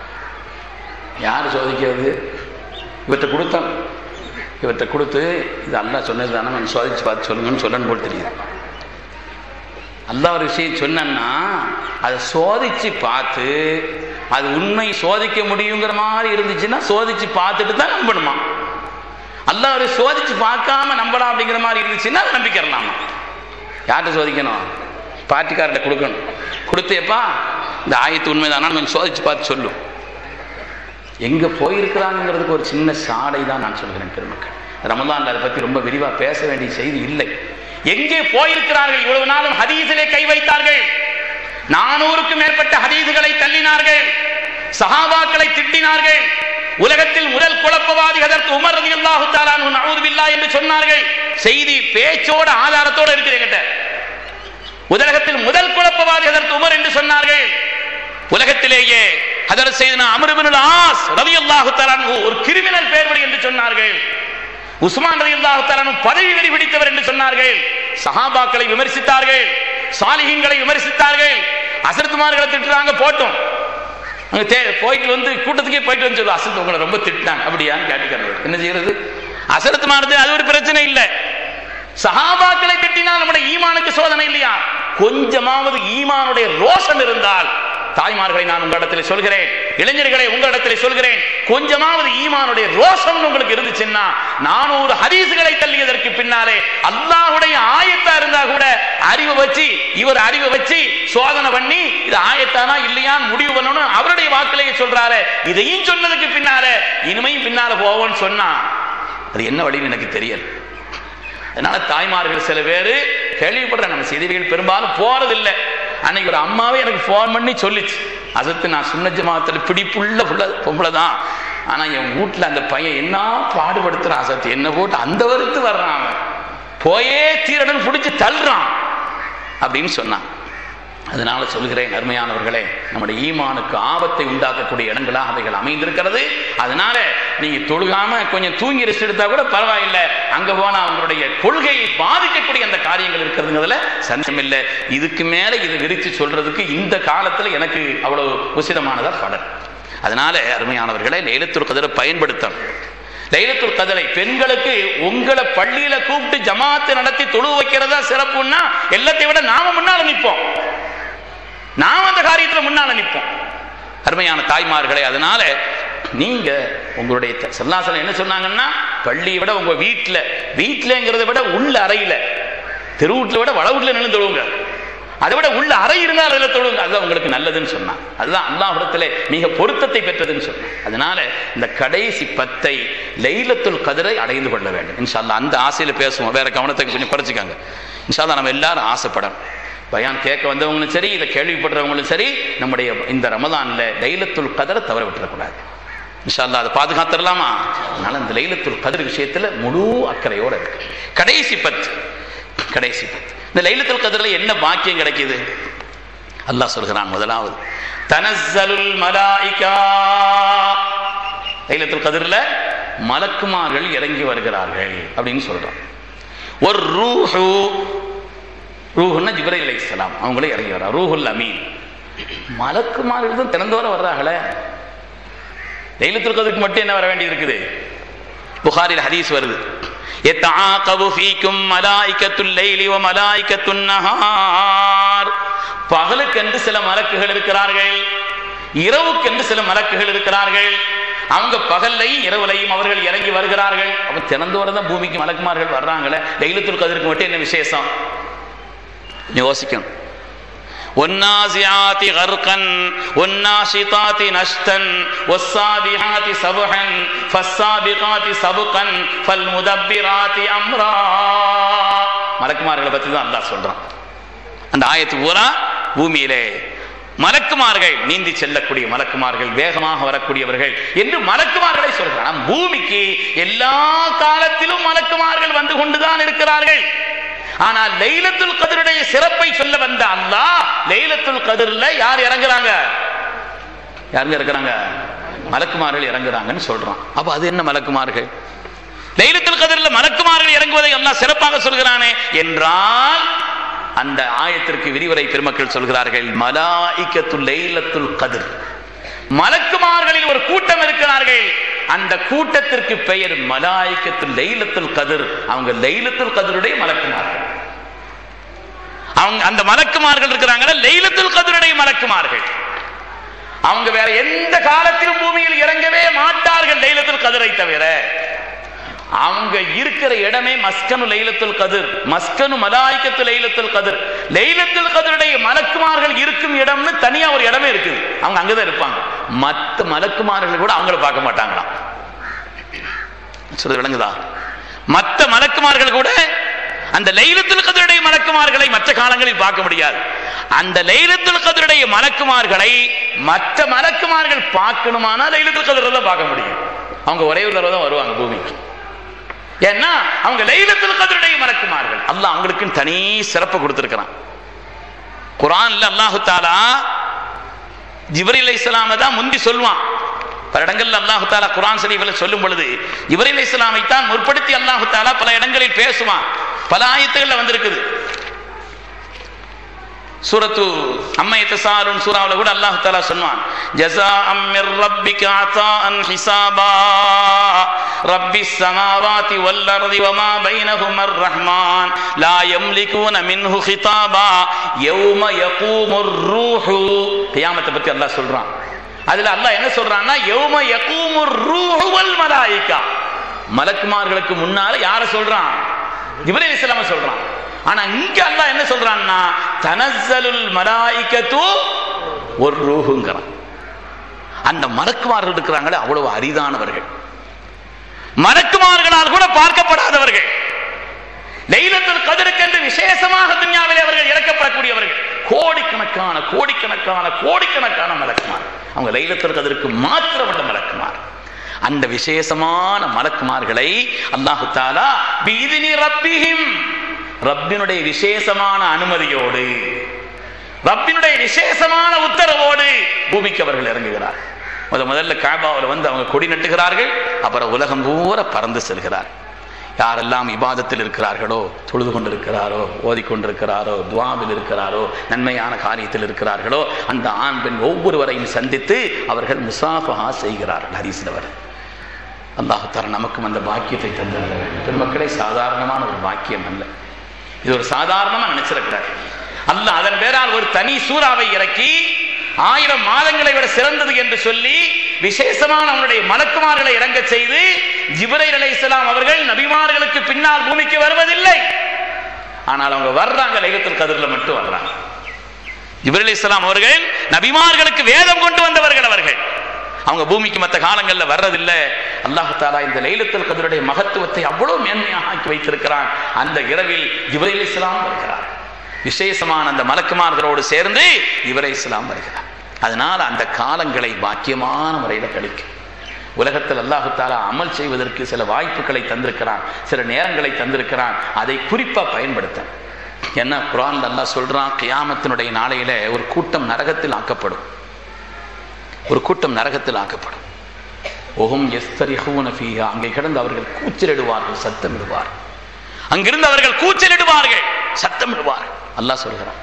யார் சோதிக்கிறது இவற்றை கொடுத்தான் இவற்றை கொடுத்து இது அல்லாஹ் சொன்னது தானே கொஞ்சம் சோதிச்சு பார்த்து சொல்லுங்கன்னு சொல்லணும் போல் தெரியுது அல்லாஹ் ஒரு விஷயம் சொன்னா அதை சோதிச்சு பார்த்து அது உண்மை சோதிக்க முடியுங்கிற மாதிரி இருந்துச்சுன்னா சோதிச்சு பார்த்துட்டு தான் நம்பணுமா அல்லாஹ் ஒரு சோதிச்சு பார்க்காம நம்பலாம் அப்படிங்கிற மாதிரி இருந்துச்சுன்னா அதை நம்பிக்கிறலாமா யார்கிட்ட சோதிக்கணும் பார்ட்டிக்கார்ட்ட கொடுக்கணும் கொடுத்தேப்பா இந்த ஆயத்து உண்மைதானா கொஞ்சம் சோதிச்சு பார்த்து சொல்லும் எங்க போயிருக்கிறாங்கிறதுக்கு ஒரு சின்ன சாடை தான் நான் சொல்கிறேன் பெருமக்கள் ரமலான்ல அதை பத்தி ரொம்ப விரிவா பேச வேண்டிய செய்தி இல்லை எங்கே போயிருக்கிறார்கள் இவ்வளவு நாளும் ஹதீஸிலே கை வைத்தார்கள் நானூறுக்கும் மேற்பட்ட ஹதீதுகளை தள்ளினார்கள் சஹாபாக்களை திட்டினார்கள் உலகத்தில் முதல் குழப்பவாதி அதற்கு உமர் ரதி அல்லாஹு தாலான் என்று சொன்னார்கள் செய்தி பேச்சோட ஆதாரத்தோட இருக்குது என்கிட்ட உலகத்தில் முதல் குழப்பவாதி அதற்கு உமர் என்று சொன்னார்கள் உலகத்திலேயே ஹதரத் செய்தனா அமருபின் ஆஸ் ரலியல்லாஹு தஆலா அன்ஹு ஒரு கிரிமினல் பேர்வழி என்று சொன்னார்கள் உஸ்மான் ரலியல்லாஹு தஆலா அன்ஹு பதவி வெறி பிடித்தவர் என்று சொன்னார்கள் சஹாபாக்களை விமர்சித்தார்கள் சாலிஹீன்களை விமர்சித்தார்கள் அசரத்துமார்களை திட்டுறாங்க போட்டும் அங்க தே- போயிட்டு வந்து கூட்டத்துக்கே போயிட்டு வந்து சொல்லு அசரத்து உங்களை ரொம்ப திட்டினாங்க அப்படியான்னு கேட்டுக்கிறது என்ன செய்யறது அசரத்து மாறுது அது ஒரு பிரச்சனை இல்லை சஹாபாக்களை திட்டினால் நம்முடைய ஈமானுக்கு சோதனை இல்லையா கொஞ்சமாவது ஈமானுடைய ரோஷம் இருந்தால் தாய்மார்களை நான் உங்களிடத்தில் சொல்கிறேன் இளைஞர்களை உங்களிடத்தில் சொல்கிறேன் கொஞ்சமாவது ஈமானுடைய ரோஷம் உங்களுக்கு இருந்துச்சுன்னா நானூறு ஹதீசுகளை தள்ளியதற்கு பின்னாலே அல்லாஹ்வுடைய ஆயத்தா இருந்தா கூட அறிவை வச்சு இவர் அறிவை வச்சு சோதனை பண்ணி இது ஆயத்தானா இல்லையான்னு முடிவு பண்ணணும் அவருடைய வாக்கிலேயே சொல்றாரு இதையும் சொன்னதுக்கு பின்னால இனிமையும் பின்னால போவோம்னு சொன்னா அது என்ன வழின்னு எனக்கு தெரியல அதனால தாய்மார்கள் சில பேர் கேள்விப்படுற நம்ம செய்திகள் பெரும்பாலும் போறதில்லை அன்னைக்கு ஒரு அம்மாவே எனக்கு ஃபோன் பண்ணி சொல்லிச்சு அதுக்கு நான் சுன்ன ஜமாத்தில் பிடிப்புள்ள புள்ள பொம்பளை தான் ஆனா என் வீட்டில் அந்த பையன் என்ன பாடுபடுத்துறான் அசத்து என்ன போட்டு அந்த வருத்து வர்றான் அவன் போயே தீரடன் பிடிச்சி தள்ளுறான் அப்படின்னு சொன்னான் அதனால சொல்கிறேன் அருமையானவர்களே நம்முடைய ஈமானுக்கு ஆபத்தை உண்டாக்கக்கூடிய இடங்களாக அவைகள் அமைந்திருக்கிறது அதனால நீங்க தொழுகாம கொஞ்சம் தூங்கி ரெஸ்ட் எடுத்தா கூட பரவாயில்லை அங்க போனா அவங்களுடைய கொள்கையை பாதிக்கக்கூடிய அந்த காரியங்கள் இருக்கிறதுங்கிறதுல சந்தேகம் இல்லை இதுக்கு மேல இது விரிச்சு சொல்றதுக்கு இந்த காலத்துல எனக்கு அவ்வளவு உசிதமானதா படல் அதனால அருமையானவர்களை லைலத்துல் கதிரை பயன்படுத்தணும் லைலத்துல் கதிரை பெண்களுக்கு உங்களை பள்ளியில கூப்பிட்டு ஜமாத்து நடத்தி தொழு வைக்கிறதா சிறப்புன்னா எல்லாத்தையும் விட நாம முன்னால நிற்போம் நாம் அந்த காரியத்துல முன்னால நிற்போம் அருமையான தாய்மார்களே அதனால நீங்க உங்களுடைய த- சல்லாசலம் என்ன சொன்னாங்கன்னா பள்ளியை விட உங்க வீட்டுல வீட்டுலங்கிறத விட உள்ள அறையில தெருவூட்டில் விட வளவூட்டில் நின்று தொழுவுங்க அதை விட உள்ள அறை இருந்தால் அதில் தொழுங்க அதுதான் உங்களுக்கு நல்லதுன்னு சொன்னான் அதுதான் அல்லாஹிடத்துல மிக பொருத்தத்தை பெற்றதுன்னு சொன்னான் அதனால இந்த கடைசி பத்தை லைலத்துல் கதிரை அடைந்து கொள்ள வேண்டும் இன்ஷா அல்லாஹ் அந்த ஆசையில பேசுவோம் வேற கவனத்தை கொஞ்சம் குறைச்சிக்காங்க இன்ஷா அல்லாஹ் நம்ம எல்லாரும் ஆசைப்படணும் பயான் கேட்க வந்தவங்களும் சரி இதை கேள்விப்படுறவங்களும் சரி நம்முடைய இந்த ரமதான்ல லைலத்துல் கதரை தவற விட்டுறக்கூடாது இன்ஷா அல்லாஹ் அதை பாதுகாத்துடலாமா அதனால இந்த லைலத்துல் கதிர் விஷயத்துல முழு அக்கறையோட இருக்கு கடைசி பத்து கடைசி பத்து இந்த லைலத்துல் கதிரில் என்ன பாக்கியம் கிடைக்குது அல்லாஹ் சொல்கிறான் முதலாவது தனஸ்ஸலுல் மலாயிகா லைலத்துல் கதிரில் மலக்குமார்கள் இறங்கி வருகிறார்கள் அப்படின்னு சொல்றான் ஒரு ரூஹு ரூஹுன்னா ஜிப்ரைல் அலைஹிஸ்ஸலாம் அவங்களே இறங்கி வர்றாங்க ரூஹுல் அமீன் மலக்குமார்கள் தான் திறந்தோர வர்றாங்களே லைலத்துல் கதிருக்கு மட்டும் என்ன வர வேண்டியது இருக்குது புகாரில் ஹதீஸ் வருது يتعاقب فيكم ملائكة الليل وملائكة النهار பகலுக்கென்று சில மலக்குகள் இருக்கிறார்கள் இரவுக்கென்று சில மலக்குகள் இருக்கிறார்கள் அவங்க பகல்லையும் இரவுலையும் அவர்கள் இறங்கி வருகிறார்கள் அப்ப திறந்தோர தான் பூமிக்கு மலக்குமார்கள் வர்றாங்களே லைலத்துல் கதிருக்கு மட்டும் என்ன விசேஷம் யோசிக்கணும் والنازعات غرقا والناشطات نشطا والسابحات سبحا فالسابقات سبقا فالمدبرات امرا மலக்குமார்களை பத்தி தான் அல்லாஹ் சொல்றான் அந்த ஆயத்து பூரா பூமியிலே மலக்குமார்கள் நீந்தி செல்லக்கூடிய மலக்குமார்கள் வேகமாக வரக்கூடியவர்கள் என்று மலக்குமார்களை சொல்கிறான் நம் பூமிக்கு எல்லா காலத்திலும் மலக்குமார்கள் வந்து கொண்டுதான் இருக்கிறார்கள் ஆனால் லைலத்துல் கதிருடைய சிறப்பை சொல்ல வந்த அல்லாஹ் லைலத்துல் கதிர்ல யார் இறங்குறாங்க யாருங்க இருக்கிறாங்க மலக்குமார்கள் இறங்குறாங்கன்னு சொல்றான் அப்ப அது என்ன மலக்குமார்கள் லைலத்துல் கதிர்ல மலக்குமார்கள் இறங்குவதை அல்லாஹ் சிறப்பாக சொல்கிறானே என்றால் அந்த ஆயத்திற்கு விரிவுரை பெருமக்கள் சொல்கிறார்கள் மலாயிக்கத்துல் லைலத்துல் கதிர் மலக்குமார்களில் ஒரு கூட்டம் இருக்கிறார்கள் அந்த கூட்டத்திற்கு பெயர் மலாய்க்கத்துல் லைலத்துல் கதிர் அவங்க லைலத்துல் கதிருடைய மலக்குமார்கள் அவங்க அந்த மலக்குமார்கள் இருக்கிறாங்களா லைலத்துல் கதிருடைய மலக்குமார்கள் அவங்க வேற எந்த காலத்திலும் பூமியில் இறங்கவே மாட்டார்கள் லைலத்துல் கதிரை தவிர அவங்க இருக்கிற இடமே மஸ்கனு லைலத்துல் கதிர் மஸ்கனு மலாய்க்கத்து லைலத்துல் கதிர் லைலத்துல் கதிருடைய மலக்குமார்கள் இருக்கும் இடம்னு தனியா ஒரு இடமே இருக்குது அவங்க அங்கதான் இருப்பாங்க மத்த மலக்குமார்கள் கூட அவங்கள பார்க்க மாட்டாங்களாம் சொல்றது விளங்குதா மத்த மலக்குமார்கள் கூட அந்த லைலத்துல் கதிருடைய மலக்குமார்களை மற்ற காலங்களில் பார்க்க முடியாது அந்த லைலத்துல் கதிருடைய மலக்குமார்களை மற்ற மலக்குமார்கள் பார்க்கணுமானா லைலத்துல் கதிரில் தான் பார்க்க முடியும் அவங்க ஒரே ஒரு தடவை தான் வருவாங்க பூமிக்கு ஏன்னா அவங்க லைலத்துல் கதிருடைய மலக்குமார்கள் அல்லாஹ் அவங்களுக்கு தனி சிறப்பு கொடுத்திருக்கிறான் குரான்ல அல்லாஹு தாலா ஜிப்ரீல் இஸ்லாம தான் முந்தி சொல்லுவான் பல இடங்கள்ல அல்லாஹு தாலா குரான் ஷரீஃபில் சொல்லும் பொழுது ஜிப்ரீல் இஸ்லாமை தான் முற்படுத்தி அல்லாஹு தாலா பல இடங்களில் பேசுவான் பல ஆயத்துகள்ல வந்திருக்குது சூரத்து அம்மை தசாருன் சூராவில் கூட அல்லாஹ் தாலா சொன்னான் ஜஸா அம்மிர் ரப்பிக அதான் ஹிசாபா ரப்பி சமாவாதி வல் அர்தி வமா பைனஹுமர் ரஹ்மான் லா யம்லிகூன மின்ஹு ஹிதாபா யௌம யகூமுர் ரூஹு கியாமத்தை பத்தி அல்லாஹ் சொல்றான் அதுல அல்லாஹ் என்ன சொல்றான்னா யௌம யகூமுர் ரூஹு வல் மலாயிகா மலக்குமார்களுக்கு முன்னால யார சொல்றான் இப்ராஹிம் இஸ்லாம சொல்றான் ஆனா இங்க அல்லாஹ் என்ன சொல்றான்னா தனஸ்ஸலுல் மலாயிகத்து ஒரு ரூஹுங்கிறான் அந்த மலக்குமார்கள் இருக்கிறாங்களே அவ்வளவு அரிதானவர்கள் மலக்குமார்களால் கூட பார்க்கப்படாதவர்கள் லைலத்துல் கதிருக்கென்று விசேஷமாக துன்யாவிலே அவர்கள் இறக்கப்படக்கூடியவர்கள் கோடிக்கணக்கான கோடிக்கணக்கான கோடிக்கணக்கான மலக்குமார் அவங்க லைலத்துல் கதிருக்கு மாத்திரமல்ல மலக்குமார் அந்த விசேஷமான மலக்குமார்களை அல்லாஹு தாலா பீதினி ரப்பிஹிம் ரப்பினுடைய விசேஷமான அனுமதியோடு ரப்பினுடைய விசேஷமான உத்தரவோடு பூமிக்கு அவர்கள் இறங்குகிறார் முத முதல்ல காபாவில் வந்து அவங்க கொடி நட்டுகிறார்கள் அப்புறம் உலகம் பூரா பறந்து செல்கிறார் யாரெல்லாம் இபாதத்தில் இருக்கிறார்களோ தொழுது கொண்டிருக்கிறாரோ ஓதிக்கொண்டிருக்கிறாரோ துவாவில் இருக்கிறாரோ நன்மையான காரியத்தில் இருக்கிறார்களோ அந்த ஆண் பெண் ஒவ்வொருவரையும் சந்தித்து அவர்கள் முசாஃபஹா செய்கிறார்கள் ஹரிசில் வரும் அல்லாஹு தர நமக்கும் அந்த பாக்கியத்தை தந்திருக்க வேண்டும் பெருமக்களே சாதாரணமான ஒரு பாக்கியம் அல்ல இது ஒரு சாதாரணமா நினைச்சிடக்கூடாது அல்ல அதன் பேரால் ஒரு தனி சூறாவை இறக்கி ஆயிரம் மாதங்களை விட சிறந்தது என்று சொல்லி விசேஷமான அவனுடைய மலக்குமார்களை இறங்க செய்து ஜிப்ரை அலைஹிஸ்ஸலாம் அவர்கள் நபிமார்களுக்கு பின்னால் பூமிக்கு வருவதில்லை ஆனால் அவங்க வர்றாங்க லைலத்துல் கதிர்ல மட்டும் வர்றாங்க ஜிப்ரை அலைஹிஸ்ஸலாம் அவர்கள் நபிமார்களுக்கு வேதம் கொண்டு வந்தவர்கள் அவர்கள் அவங்க பூமிக்கு மற்ற காலங்களில் வர்றதில்லை அல்லாஹு தாலா இந்த லைலத்துல் கதிருடைய மகத்துவத்தை அவ்வளவு மேன்மையாக ஆக்கி வைத்திருக்கிறான் அந்த இரவில் ஜிப்ரைல் இஸ்லாம் வருகிறார் விசேஷமான அந்த மலக்குமார்களோடு சேர்ந்து இவரை இஸ்லாம் வருகிறார் அதனால் அந்த காலங்களை பாக்கியமான முறையில் கழிக்கும் உலகத்தில் அல்லாஹு தாலா அமல் செய்வதற்கு சில வாய்ப்புகளை தந்திருக்கிறான் சில நேரங்களை தந்திருக்கிறான் அதை குறிப்பாக பயன்படுத்த என்ன குரான் அல்லாஹ் சொல்றான் கியாமத்தினுடைய நாளையில ஒரு கூட்டம் நரகத்தில் ஆக்கப்படும் ஒரு கூட்டம் நரகத்தில் ஆக்கப்படும் ஒஹும் எஸ்தரிஹூன ஃபீஹா அங்கே கிடந்து அவர்கள் கூச்சலிடுவார்கள் சத்தமிடுவார்கள் அங்கிருந்து அவர்கள் கூச்சலிடுவார்கள் சத்தமிடுவார்கள் அல்லாஹ் சொல்கிறான்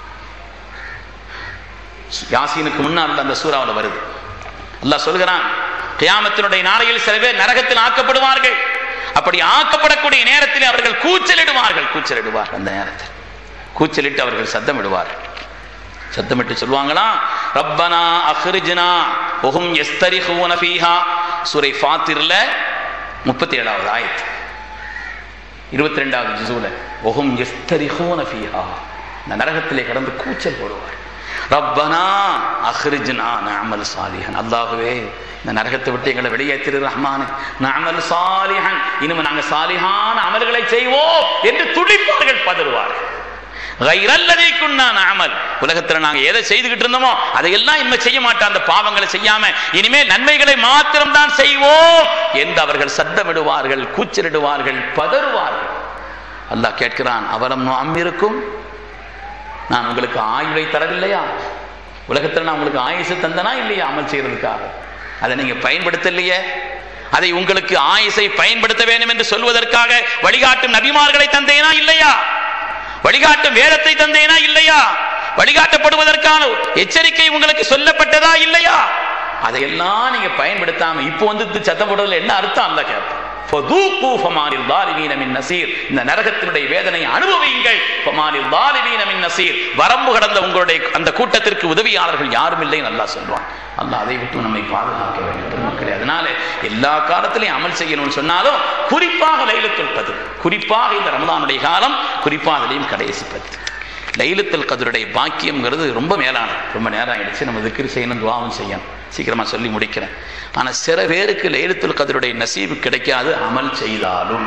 யாசீனுக்கு முன்னால் அந்த சூறாவில் வருது அல்லாஹ் சொல்கிறான் கியாமத்தினுடைய நாளையில் சில பேர் நரகத்தில் ஆக்கப்படுவார்கள் அப்படி ஆக்கப்படக்கூடிய நேரத்தில் அவர்கள் கூச்சலிடுவார்கள் கூச்சலிடுவார்கள் அந்த நேரத்தில் கூச்சலிட்டு அவர்கள் சத்தமிடுவார்கள் சத்தமிட்டு சொல்லுவாங்களாம் ரப்பனா அஹ்ரிஜ்னா ஒஹும் எஸ்தரிஹூன ஃபீஹா சூரை ஃபாத்திர்ல முப்பத்தி ஏழாவது ஆயத்து இருபத்தி ரெண்டாவது ஜிசூல ஒஹும் எஸ்தரிஹூன ஃபீஹா இந்த நரகத்திலே கடந்து கூச்சல் போடுவார் ரப்பனா அஹ்ரிஜ்னா நஅமல் சாலிஹன் அல்லாஹ்வே இந்த நரகத்தை விட்டு எங்களை வெளியேற்றிரு ரஹ்மான் நஅமல் சாலிஹன் இனிமே நாங்க சாலிஹான அமல்களை செய்வோம் என்று துடிப்பார்கள் பதறுவார்கள் கைரல்லதை குன்னான் அமல் உலகத்துல நாங்க எதை செய்துகிட்டு இருந்தோமோ அதையெல்லாம் இனிமே செய்ய மாட்டோம் அந்த பாவங்களை செய்யாம இனிமேல் நன்மைகளை மாத்திரம் தான் செய்வோம் என்று அவர்கள் சத்தமிடுவார்கள் கூச்சலிடுவார்கள் பதறுவார்கள் அல்லாஹ் கேட்கிறான் அவரம் அம்மிருக்கும் நான் உங்களுக்கு ஆயுளை தரவில்லையா உலகத்தில் நான் உங்களுக்கு ஆயுசு தந்தனா இல்லையா அமல் செய்யறதுக்காக அதை நீங்க பயன்படுத்தலையே அதை உங்களுக்கு ஆயுசை பயன்படுத்த வேண்டும் என்று சொல்வதற்காக வழிகாட்டும் நபிமார்களை தந்தேனா இல்லையா வழிகாட்டும் வேதத்தை தந்தேனா இல்லையா வழிகாட்டப்படுவதற்கான எச்சரிக்கை உங்களுக்கு சொல்லப்பட்டதா இல்லையா அதையெல்லாம் நீங்க பயன்படுத்தாம இப்போ வந்து சத்தம் போடுறதுல என்ன அர்த்தம் அல்ல கேட்பேன் ஃபதூக்கு ஃபமானில் தாலிமீன மின் நசீர் இந்த நரகத்தினுடைய வேதனை அனுபவியுங்கள் ஃபமானில் தாலிமீன மின் நசீர் வரம்பு கடந்த உங்களுடைய அந்த கூட்டத்திற்கு உதவியாளர்கள் யாரும் இல்லை நல்லா சொல்வான் அல்லாஹ் அதை விட்டு நம்மை பாதுகாக்க வேண்டும் பெருமக்களே அதனால எல்லா காலத்திலையும் அமல் செய்யணும்னு சொன்னாலும் குறிப்பாக லைலத்துல் கதிர் குறிப்பாக இந்த ரமதானுடைய காலம் குறிப்பாக அதிலையும் கடைசி பத்து லைலத்துல் கதிருடைய பாக்கியம்ங்கிறது ரொம்ப மேலானது ரொம்ப நேரம் ஆயிடுச்சு நம்ம திக்ரு செய்யணும் துவாவும் செய்யணும் சீக்கிரமா சொல்லி முடிக்கிறேன் ஆனா சில பேருக்கு லைலத்துல் கதிருடைய நசீபு கிடைக்காது அமல் செய்தாலும்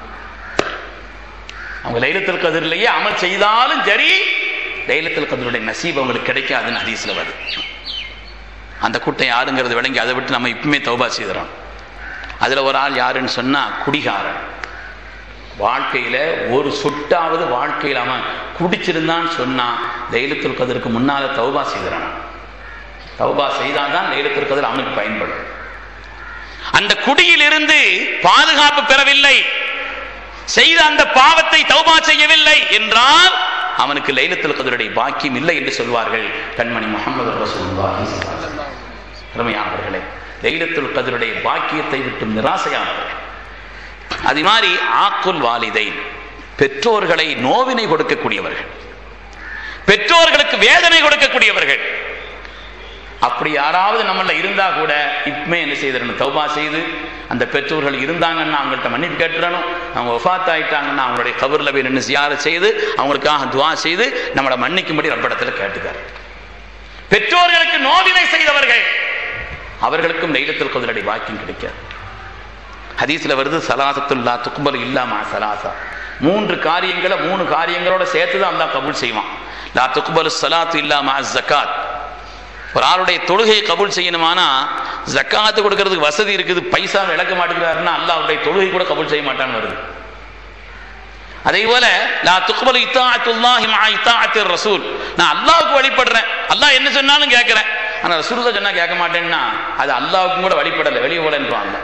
அவங்க லைலத்துல் கதிரிலேயே அமல் செய்தாலும் சரி லைலத்துல் கதிருடைய நசீப் அவங்களுக்கு கிடைக்காதுன்னு ஹதீஸ்ல வருது அந்த கூட்டம் யாருங்கிறது விளங்கி அதை விட்டு நம்ம இப்பவுமே தௌபா செய்கிறோம் அதுல ஒரு ஆள் யாருன்னு சொன்னா குடிகாரன் வாழ்க்கையில ஒரு சொட்டாவது வாழ்க்கையில் அவன் குடிச்சிருந்தான்னு சொன்னா லைலத்துல் கதிருக்கு முன்னால தௌபா செய்கிறான் தௌபா செய்தால்தான் லைலத்துல் கதிர் அவனுக்கு பயன்படும் அந்த குடியிலிருந்து பாதுகாப்பு பெறவில்லை செய்த அந்த பாவத்தை தௌபா செய்யவில்லை என்றால் அவனுக்கு லைலத்துல் கதிருடைய பாக்கியம் இல்லை என்று சொல்வார்கள் கண்மணி முகமது ரசூலுல்லாஹி அருமையானவர்களே லைலத்துல் கதிருடைய பாக்கியத்தை விட்டு நிராசையானவர்கள் அது மாதிரி ஆக்குல் வாலிதை பெற்றோர்களை நோவினை கொடுக்கக்கூடியவர்கள் பெற்றோர்களுக்கு வேதனை கொடுக்கக்கூடியவர்கள் அப்படி யாராவது நம்மள இருந்தா கூட இப்பமே என்ன செய்திடணும் தௌபா செய்து அந்த பெற்றோர்கள் இருந்தாங்கன்னா அவங்கள்ட்ட மன்னிப்பு கேட்டுறணும் அவங்க ஒஃபாத் ஆயிட்டாங்கன்னா அவங்களுடைய கபரில் போய் நின்று சியார செய்து அவங்களுக்காக துவா செய்து நம்மளை மன்னிக்கும்படி ரப்படத்தில் கேட்டுக்கார் பெற்றோர்களுக்கு நோவினை செய்தவர்கள் அவர்களுக்கும் லைலத்தில் குதிரடி வாக்கியம் கிடைக்காது ஹதீஸ்ல வருது சலாசத்துல்லா துக்குபல் இல்லாமா சலாசா மூன்று காரியங்களை மூணு காரியங்களோட சேர்த்து தான் அல்லாஹ் கபூல் செய்வான் லா துக்பலு ஸலாத்து இல்லா மா ஜக்காத் ஒரு ஆளுடைய தொழுகையை கபூல் செய்யணுமானா ஜக்காத்து கொடுக்கறதுக்கு வசதி இருக்குது பைசா இழக்க மாட்டேங்கிறாருன்னா அல்லாஹ்வுடைய தொழுகை கூட கபூல் செய்ய மாட்டான்னு வருது அதே போல லா துக்பலு இத்தாஅத்துல்லாஹி மா இத்தாஅத்திர் ரசூல் நான் அல்லாஹ்வுக்கு வழிபடுறேன் அல்லாஹ் என்ன சொன்னாலும் கேட்கிறேன் ஆனா ரசூலுல்லாஹ் சொன்னா கேட்க மாட்டேன்னா அது அல்லாஹ்வுக்கும் கூட வழிபடல வெளியே போலன்றாங்க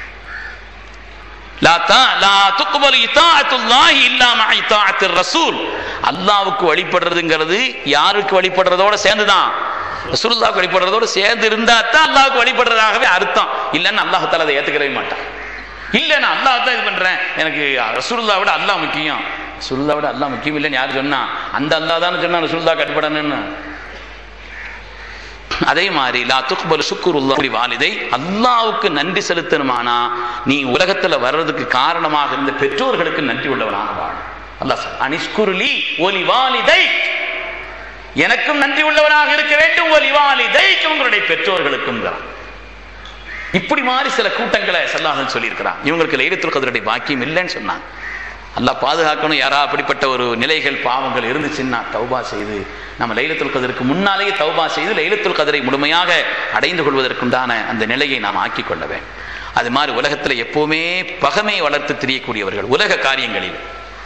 லா தா லா துக்பலு இத்தாஅத்துல்லாஹி இல்லா மா இத்தாஅத்திர் ரசூல் அல்லாஹ்வுக்கு வழிபடுறதுங்கிறது யாருக்கு வழிபடுறதோட சேர்ந்துதான் ரசூலுல்லாஹ்வுக்கு வழிபடுறதோட சேர்ந்து இருந்தா தான் அல்லாஹ்வுக்கு வழிபடுறதாகவே அர்த்தம் இல்லைன்னா அல்லாஹ் தஆலா அதை ஏத்துக்கவே மாட்டான் இல்ல நான் அல்லாஹ் தான் இது பண்றேன் எனக்கு ரசூலுல்லா விட அல்லாஹ் முக்கியம் ரசூலுல்லா விட அல்லாஹ் முக்கியம் இல்லைன்னு யார் சொன்னா அந்த அல்லாஹ் தானே சொன்னா ரசூலுல்லா கட்டுப்படணும்னு அதே மாதிரி லா துக்பல் சுக்குருல்லா வாலிதை அல்லாவுக்கு நன்றி செலுத்தணுமானா நீ உலகத்துல வர்றதுக்கு காரணமாக இருந்த பெற்றோர்களுக்கு நன்றி உள்ளவனாக வாழ அல்லாஹ் சொல் அனிஷ்குருலி ஒலி வாலிதை எனக்கும் நன்றி உள்ளவனாக இருக்க வேண்டும் ஒலி வாலிதைக்கும் உங்களுடைய பெற்றோர்களுக்கும் தான் இப்படி மாதிரி சில கூட்டங்களை சல்லாஹன் சொல்லியிருக்கிறான் இவங்களுக்கு லைலத்துல் கதருடைய பாக்கியம் இல்லைன்னு சொன்னாங்க அல்லாஹ் பாதுகாக்கணும் யாரா அப்படிப்பட்ட ஒரு நிலைகள் பாவங்கள் இருந்துச்சுன்னா தௌபா செய்து நம்ம லைலத்துல் கதருக்கு முன்னாலேயே தௌபா செய்து லைலத்துல் கதரை முழுமையாக அடைந்து கொள்வதற்குண்டான அந்த நிலையை நாம் ஆக்கிக் கொள்ள வேண்டும் அது மாதிரி உலகத்தில் எப்பவுமே பகமை வளர்த்து தெரியக்கூடியவர்கள் உலக காரியங்களில்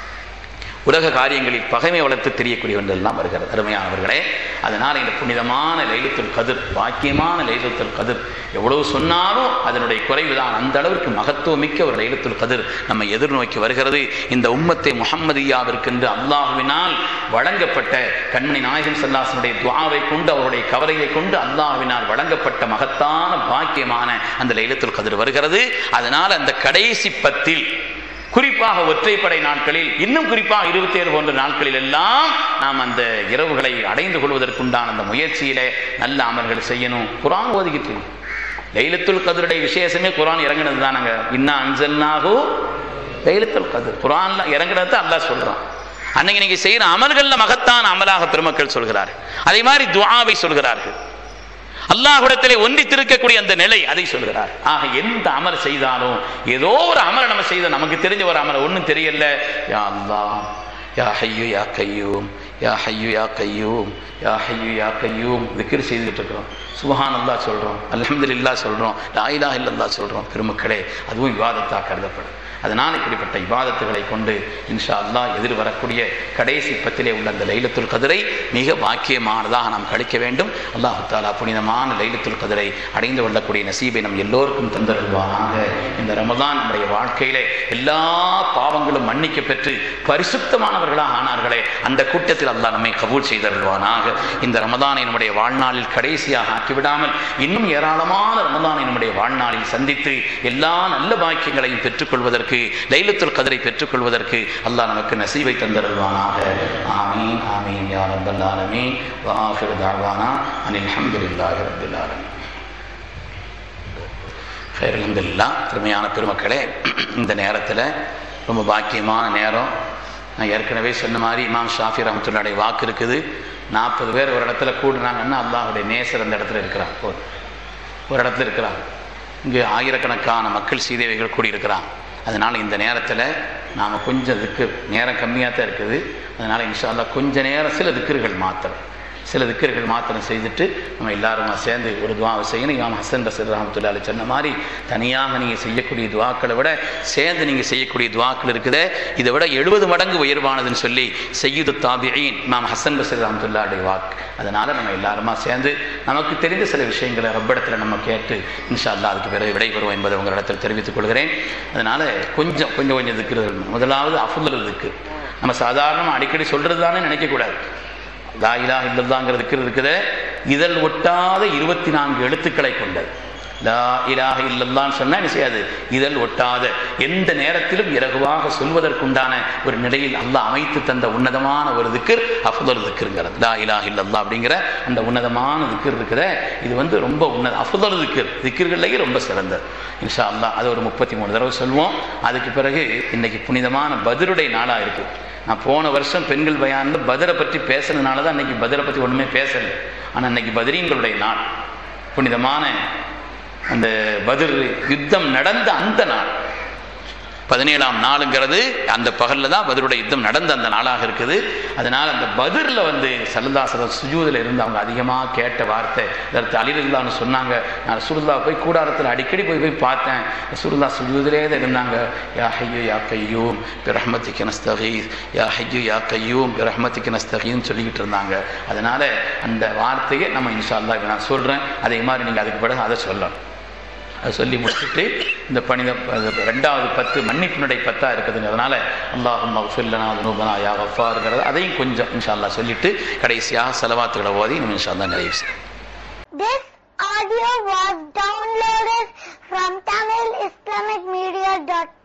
உலக காரியங்களில் பகைமை வளர்த்து தெரியக்கூடியவர்கள் எல்லாம் வருகிறது அருமையானவர்களே அதனால் இந்த புனிதமான லைலத்துல் கதிர் பாக்கியமான லைலத்துல் கதிர் எவ்வளவு சொன்னாலும் அதனுடைய குறைவுதான் அந்த அளவிற்கு மகத்துவமிக்க ஒரு லைலத்துல் கதிர் நம்ம எதிர்நோக்கி வருகிறது இந்த உம்மத்தை முஹம்மதியாவிற்கென்று அல்லாஹுவினால் வழங்கப்பட்ட கண்மணி நாயகம் சல்லாசனுடைய துவாவை கொண்டு அவருடைய கவலையை கொண்டு அல்லாஹுவினால் வழங்கப்பட்ட மகத்தான பாக்கியமான அந்த லைலத்துல் கதிர் வருகிறது அதனால் அந்த கடைசி பத்தில் குறிப்பாக ஒற்றைப்படை நாட்களில் இன்னும் குறிப்பாக இருபத்தி ஏழு போன்ற நாட்களில் எல்லாம் நாம் அந்த இரவுகளை அடைந்து கொள்வதற்குண்டான அந்த முயற்சியிலே நல்ல அமல்கள் செய்யணும் குரான் ஓதிக்கிட்டு லைலத்துல் கதருடைய விசேஷமே குரான் இறங்கினது தானங்க இன்னா அஞ்சல்னாகோ லைலத்துல் கதிர் குரான்ல இறங்கினது அல்லாஹ் சொல்றான் அன்னைக்கு நீங்க செய்யற அமல்கள்ல மகத்தான அமலாக பெருமக்கள் சொல்கிறார்கள் அதே மாதிரி துஆவை சொல்கிறார்கள் அல்லாஹ்விடத்திலே ஒன்றித்திருக்கக்கூடிய அந்த நிலை அதை சொல்கிறார் ஆக எந்த அமல் செய்தாலும் ஏதோ ஒரு அமலை நம்ம செய்த நமக்கு தெரிஞ்ச ஒரு அமலை ஒன்றும் தெரியல யா அல்லாஹ் யா ஹையு யா கையூம் யா ஹையு யா கையூம் யா ஹையு யா கையூம் திக்ர் செய்துட்டு இருக்கிறோம் சுபஹான் அல்லா சொல்கிறோம் அல்ஹம்துலில்லாஹ் சொல்கிறோம் லா இலாஹ இல்லல்லாஹ் சொல்கிறோம் பெருமக்களே அதுவும் விவாதத்தாக கருதப்படும் அதனால் இப்படிப்பட்ட இபாதத்துகளை கொண்டு இன்ஷா அல்லாஹ் எதிர் வரக்கூடிய கடைசி பத்திலே உள்ள அந்த லைலத்துல் கதிரை மிக பாக்கியமானதாக நாம் கழிக்க வேண்டும் அல்லாஹு தாலா புனிதமான லைலத்துல் கதிரை அடைந்து கொள்ளக்கூடிய நசீபை நம் எல்லோருக்கும் தந்தருள்வானாக இந்த ரமதான் நம்முடைய வாழ்க்கையிலே எல்லா பாவங்களும் மன்னிக்க பெற்று பரிசுத்தமானவர்களாக ஆனார்களே அந்த கூட்டத்தில் அல்லாஹ் நம்மை கபூல் செய்தருள்வானாக இந்த ரமதானை நம்முடைய வாழ்நாளில் கடைசியாக ஆக்கிவிடாமல் இன்னும் ஏராளமான ரமதானை நம்முடைய வாழ்நாளில் சந்தித்து எல்லா நல்ல பாக்கியங்களையும் பெற்றுக்கொள்வதற்கு லைலத்துல் கதிரை பெற்றுக்கொள்வதற்கு அல்லாஹ் நமக்கு நசீவை தந்தருள்வானாக ஆமீன் ஆமீன் யா ரப்பல் ஆலமீன் வ ஆஃபிரு தாவானா அனில் ஹம்துலில்லாஹி ரப்பில் ஆலமீன் ஃபைர் அல்ஹம்துலில்லா அருமையான பெருமக்களே இந்த நேரத்தில் ரொம்ப பாக்கியமான நேரம் நான் ஏற்கனவே சொன்ன மாதிரி இமாம் ஷாஃபி ரஹமத்துல்லாடைய வாக்கு இருக்குது நாற்பது பேர் ஒரு இடத்துல கூடுனாங்கன்னா அல்லாஹுடைய நேசர் அந்த இடத்துல இருக்கிறான் ஒரு ஒரு இடத்துல இருக்கிறான் இங்கே ஆயிரக்கணக்கான மக்கள் சீதேவிகள் கூடியிருக்கிறான் அதனால் இந்த நேரத்தில் நாம் கொஞ்சம் திக்கு நேரம் கம்மியாக தான் இருக்குது அதனால் இன்ஷா அல்லாஹ் கொஞ்ச நேரம் சில திக்கர்கள் மாத்திரம் சில திக்கர்கள் மாத்திரம் செய்துட்டு நம்ம எல்லாருமா சேர்ந்து ஒரு துவாவை செய்யணும் இமாம் ஹசன் பசர் ரஹமத்துல்லாலி சொன்ன மாதிரி தனியாக நீங்கள் செய்யக்கூடிய துவாக்களை விட சேர்ந்து நீங்கள் செய்யக்கூடிய துவாக்கள் இருக்குதே இதை விட எழுபது மடங்கு உயர்வானதுன்னு சொல்லி செய்யுது தாபியின் இமாம் ஹசன் பசர் ரஹமத்துல்லாடைய வாக்கு அதனால் நம்ம எல்லாருமா சேர்ந்து நமக்கு தெரிந்த சில விஷயங்களை ரப்பிடத்தில் நம்ம கேட்டு இன்ஷா அல்லாஹ் அதுக்கு பிறகு விடைபெறுவோம் என்பதை உங்களிடத்தில் தெரிவித்துக் கொள்கிறேன் அதனால் கொஞ்சம் கொஞ்சம் கொஞ்சம் திக்கிறது முதலாவது அஃபுல்லல் திக்கு நம்ம சாதாரணமாக அடிக்கடி சொல்கிறது தானே நினைக்கக்கூடாது லா இலாஹ இல்லல்லாங்கிற திக்ர் இருக்குது இதழ் ஒட்டாத இருபத்தி நான்கு எழுத்துக்களை கொண்டது லா இலாஹ இல்லல்லான்னு சொன்னா என்ன செய்யாது இதழ் ஒட்டாத எந்த நேரத்திலும் இலகுவாக சொல்வதற்குண்டான ஒரு நிலையில் அல்லாஹ் அமைத்து தந்த உன்னதமான ஒரு திக்கர் அஃபுதல் திக்கருங்கிறது லா இலாஹ இல்லல்லா அப்படிங்கிற அந்த உன்னதமான திக்கர் இருக்குதே இது வந்து ரொம்ப உன்னத அஃபுதல் திக்கர் திக்கர்கள்லேயே ரொம்ப சிறந்தது இன்ஷா அல்லாஹ் அது ஒரு முப்பத்தி மூணு தடவை சொல்லுவோம் அதுக்கு பிறகு இன்னைக்கு புனிதமான பதிலுடைய நாளாக இருக்குது நான் போன வருஷம் பெண்கள் பயானில் பதிரை பற்றி பேசுனதுனால தான் அன்னைக்கு பதிரை பற்றி ஒன்றுமே பேசலை ஆனால் அன்னைக்கு பதிரீன்களுடைய நாள் புனிதமான அந்த பதிர் யுத்தம் நடந்த அந்த நாள் பதினேழாம் நாளுங்கிறது அந்த பகல்ல தான் பதருடைய யுத்தம் நடந்த அந்த நாளாக இருக்குது அதனால அந்த பதிரில் வந்து சல்லதாசர சுஜூதில் இருந்து அவங்க அதிகமாக கேட்ட வார்த்தை இதற்கு அலிரல்லான்னு சொன்னாங்க நான் ரசூலுல்லா போய் கூடாரத்தில் அடிக்கடி போய் போய் பார்த்தேன் ரசூலுல்லா சுஜூதிலே தான் இருந்தாங்க யா ஹையு யா கையூம் பிரஹ்மத்திக்கு நஸ்தகீஸ் யா ஹையு யா கையூம் பிரஹ்மத்திக்கு நஸ்தகீன்னு சொல்லிக்கிட்டு இருந்தாங்க அதனால அந்த வார்த்தையை நம்ம இன்ஷா அல்லாஹ் நான் சொல்கிறேன் அதே மாதிரி நீங்கள் அதுக்கு பிறகு அதை சொல்லணும் அதை சொல்லி முடிச்சுட்டு இந்த பணித அது ரெண்டாவது பத்து மன்னிப்பினுடைய பத்தா இருக்குதுங்கிறதுனால அல்லாஹும் மஃபில்லனா நூபனா யா வஃபாருங்கிறது அதையும் கொஞ்சம் இன்ஷா அல்லாஹ் சொல்லிட்டு கடைசியாக செலவாத்துகளை ஓதி நம்ம இன்ஷா அல்லாஹ் நிறைவு செய்யலாம்
This audio was downloaded from TamilIslamicMedia.com.